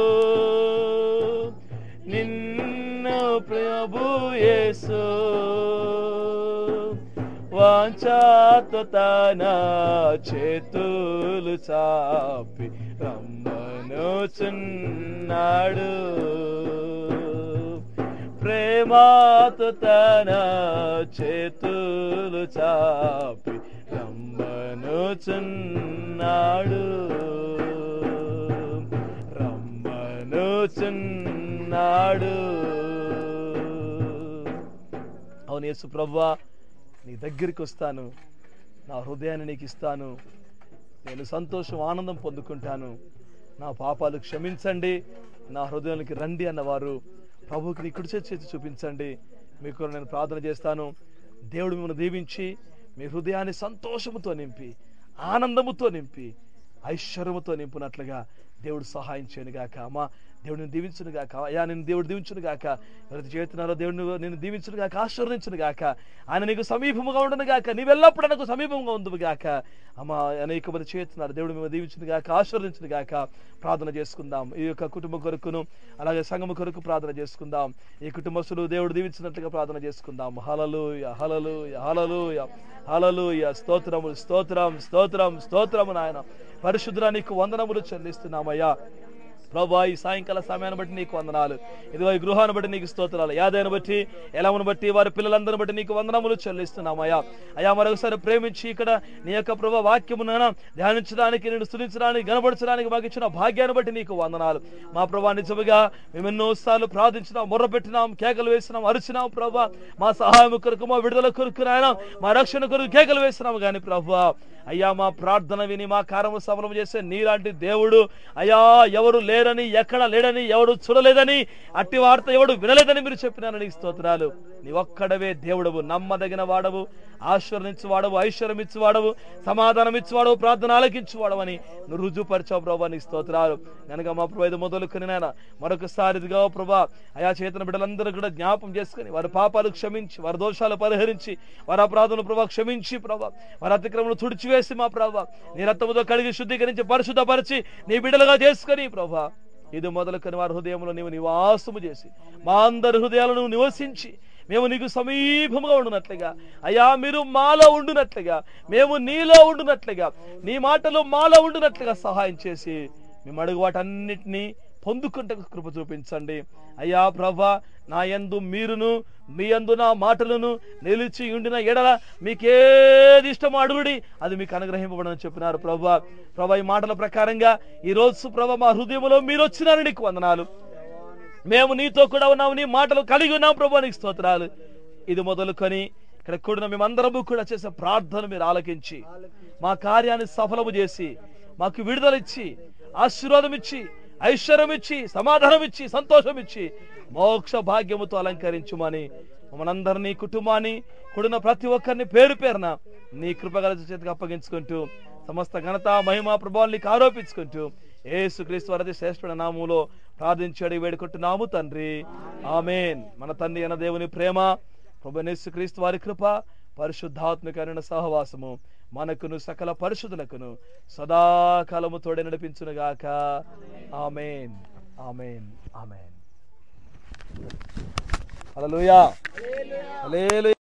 Speaker 3: నిన్ను ప్రభు యేసు వాంఛాతో తన చేతులు చాపి రమ్మనుచున్నాడు ప్రేమాతో తన చేతులు చాపి రమ్మనుచున్నాడు రమ్మనుచున్నాడు అవును యేసు ప్రభువా నీ దగ్గరికి వస్తాను నా హృదయాన్ని నీకు ఇస్తాను నేను సంతోషం ఆనందం పొందుకుంటాను నా పాపాలు క్షమించండి నా హృదయానికి రండి అన్నవారు ప్రభువుకి నీ కుడి చేతి చేతి చూపించండి మీకు నేను ప్రార్థన చేస్తాను దేవుడు మిమ్మల్ని దీవించి మీ హృదయాన్ని సంతోషముతో నింపి ఆనందముతో నింపి ఐశ్వర్యముతో నింపునట్లుగా దేవుడు సహాయం చేయను గాక అమ్మా దేవుడిని దీవించును గాక అయ్యా నేను దేవుడు దీవించును గాక ఎవరైతే చేస్తున్నారో దేవుడిని నేను దీవించును గాక ఆశీర్వదించును గాక ఆయన నీకు సమీపముగా ఉండను గాక నీవెల్లప్పుడు నాకు సమీపంగా ఉందువు గాక అమ్మ అనేక మంది చేస్తున్నారు దేవుడు మేము దీవించును గాక ఆశీర్వదించును గాక ప్రార్థన చేసుకుందాం ఈ యొక్క కుటుంబం కొరకును అలాగే సంఘం కొరకు ప్రార్థన చేసుకుందాం ఈ కుటుంబస్తులు దేవుడు దీవించినట్లుగా ప్రార్థన చేసుకుందాం హలలుయ హలలుయ హలలుయ హలలుయ స్తోత్రము స్తోత్రం స్తోత్రం స్తోత్రము నాయన పరిశుద్ధ నీకు వందనములు చెల్లిస్తున్నామయ్యా ప్రభా ఈ సాయంకాల సమయాన్ని బట్టి నీకు వందనాలు ఇదిగో ఈ గృహాన్ని బట్టి నీకు స్తోత్రాలు యాదైన బట్టి ఎలామను బట్టి వారి పిల్లలందరిని బట్టి నీకు వందనములు చెల్లిస్తున్నామయ్యా అయ్యా మరొకసారి ప్రేమించి ఇక్కడ నీ యొక్క ప్రభా వాక్యమున ధ్యానించడానికి నేను స్థుతించడానికి గనపరచడానికి మాకు ఇచ్చిన భాగ్యాన్ని బట్టి నీకు వందనాలు మా ప్రభా నిజముగా మేము ఎన్నోసార్లు ప్రార్థించినాం మొర్ర పెట్టినాం కేకలు వేసినాం అరిచినాం ప్రభా మా సహాయం కొరకు మా విడుదల కొరకు నాయన మా రక్షణ కొరకు కేకలు వేసినాం కానీ ప్రభా అయ్యా మా ప్రార్థన విని మా కార్యము సఫలం చేసే నీలాంటి దేవుడు అయ్యా ఎవరు లేరని ఎక్కడ లేడని ఎవడు చూడలేదని అట్టి వార్త ఎవడు వినలేదని మీరు చెప్పినారు నీకు స్తోత్రాలు నీ ఒక్కడవే దేవుడవు నమ్మదగిన వాడవు ఆశ్వరణించు వాడవు ఐశ్వర్యం ఇచ్చు వాడవు సమాధానం ఇచ్చు వాడవు ప్రార్థన ఆలకించు వాడవని నువ్వు రుజుపరిచావు ప్రభా నీకు స్తోత్రాలు కనుక మా ప్రభు ఇది మొదలుకొని నాయన మరొకసారి ఇదిగా ప్రభా అయా చేతన బిడ్డలందరూ కూడా జ్ఞాపం చేసుకుని వారి పాపాలు క్షమించి వారి దోషాలు పరిహరించి వారి అపరాధులు ప్రభా క్షమించి ప్రభా వారి అతిక్రమను తుడిచివేసి మా ప్రభా నీ రక్తముతో కడిగి శుద్ధీకరించి పరిశుద్ధపరిచి నీ బిడ్డలుగా చేసుకొని ప్రభా ఇది మొదలుకొని వారి హృదయంలో నీవు నివాసము చేసి మా అందరి హృదయాలను నువ్వు నివసించి మేము నీకు సమీపముగా ఉండునట్లుగా అయ్యా మీరు మాలో ఉండునట్లుగా మేము నీలో ఉండునట్లుగా నీ మాటలు మాలో ఉండునట్లుగా సహాయం చేసి మేము అడుగు వాటన్నిటినీ పొందుకుంటే కృప చూపించండి అయ్యా ప్రభా నా యందు మీరును మీ యందు నా మాటలను నిలిచి ఉండిన ఎడల మీకేది ఇష్టమో అడుగుడి అది మీకు అనుగ్రహింపబడని చెప్పినారు ప్రభా ప్రభా ఈ మాటల ప్రకారంగా ఈ రోజు ప్రభా మా హృదయంలో మీరు వచ్చినారు నీకు వందనాలు మేము నీతో కూడా ఉన్నాము నీ మాటలు కలిగి ఉన్నాం ప్రభా నీకు స్తోత్రాలు ఇది మొదలుకొని ఇక్కడ కూడిన మేమందరము కూడా చేసే ప్రార్థన మీరు ఆలకించి మా కార్యాన్ని సఫలము చేసి మాకు విడుదల ఇచ్చి ఆశీర్వాదం ఇచ్చి ఐశ్వర్యం ఇచ్చి సమాధానం ఇచ్చి సంతోషం ఇచ్చి మోక్ష భాగ్యముతో అలంకరించుమని మనందరినీ కుటుంబాన్ని కూడిన ప్రతి ఒక్కరిని పేరు పేరున నీ కృపగల చేతికి అప్పగించుకుంటూ సమస్త ఘనత మహిమ ప్రభావం నీకు ఆరోపించుకుంటూ ఏసుక్రీస్తు వారి శ్రేష్ఠుడ నామములో ప్రార్థించాడు వేడుకుంటున్నాము తండ్రి ఆమెన్ మన తండ్రి అయిన దేవుని ప్రేమ ప్రభు యేసుక్రీస్తు వారి కృప పరిశుద్ధాత్మికమైన సహవాసము మనకును సకల పరిశుద్ధులకును సదాకాలము తోడే నడిపించునుగాక ఆమెన్ ఆమెన్ ఆమెన్ హల్లెలూయా హల్లెలూయా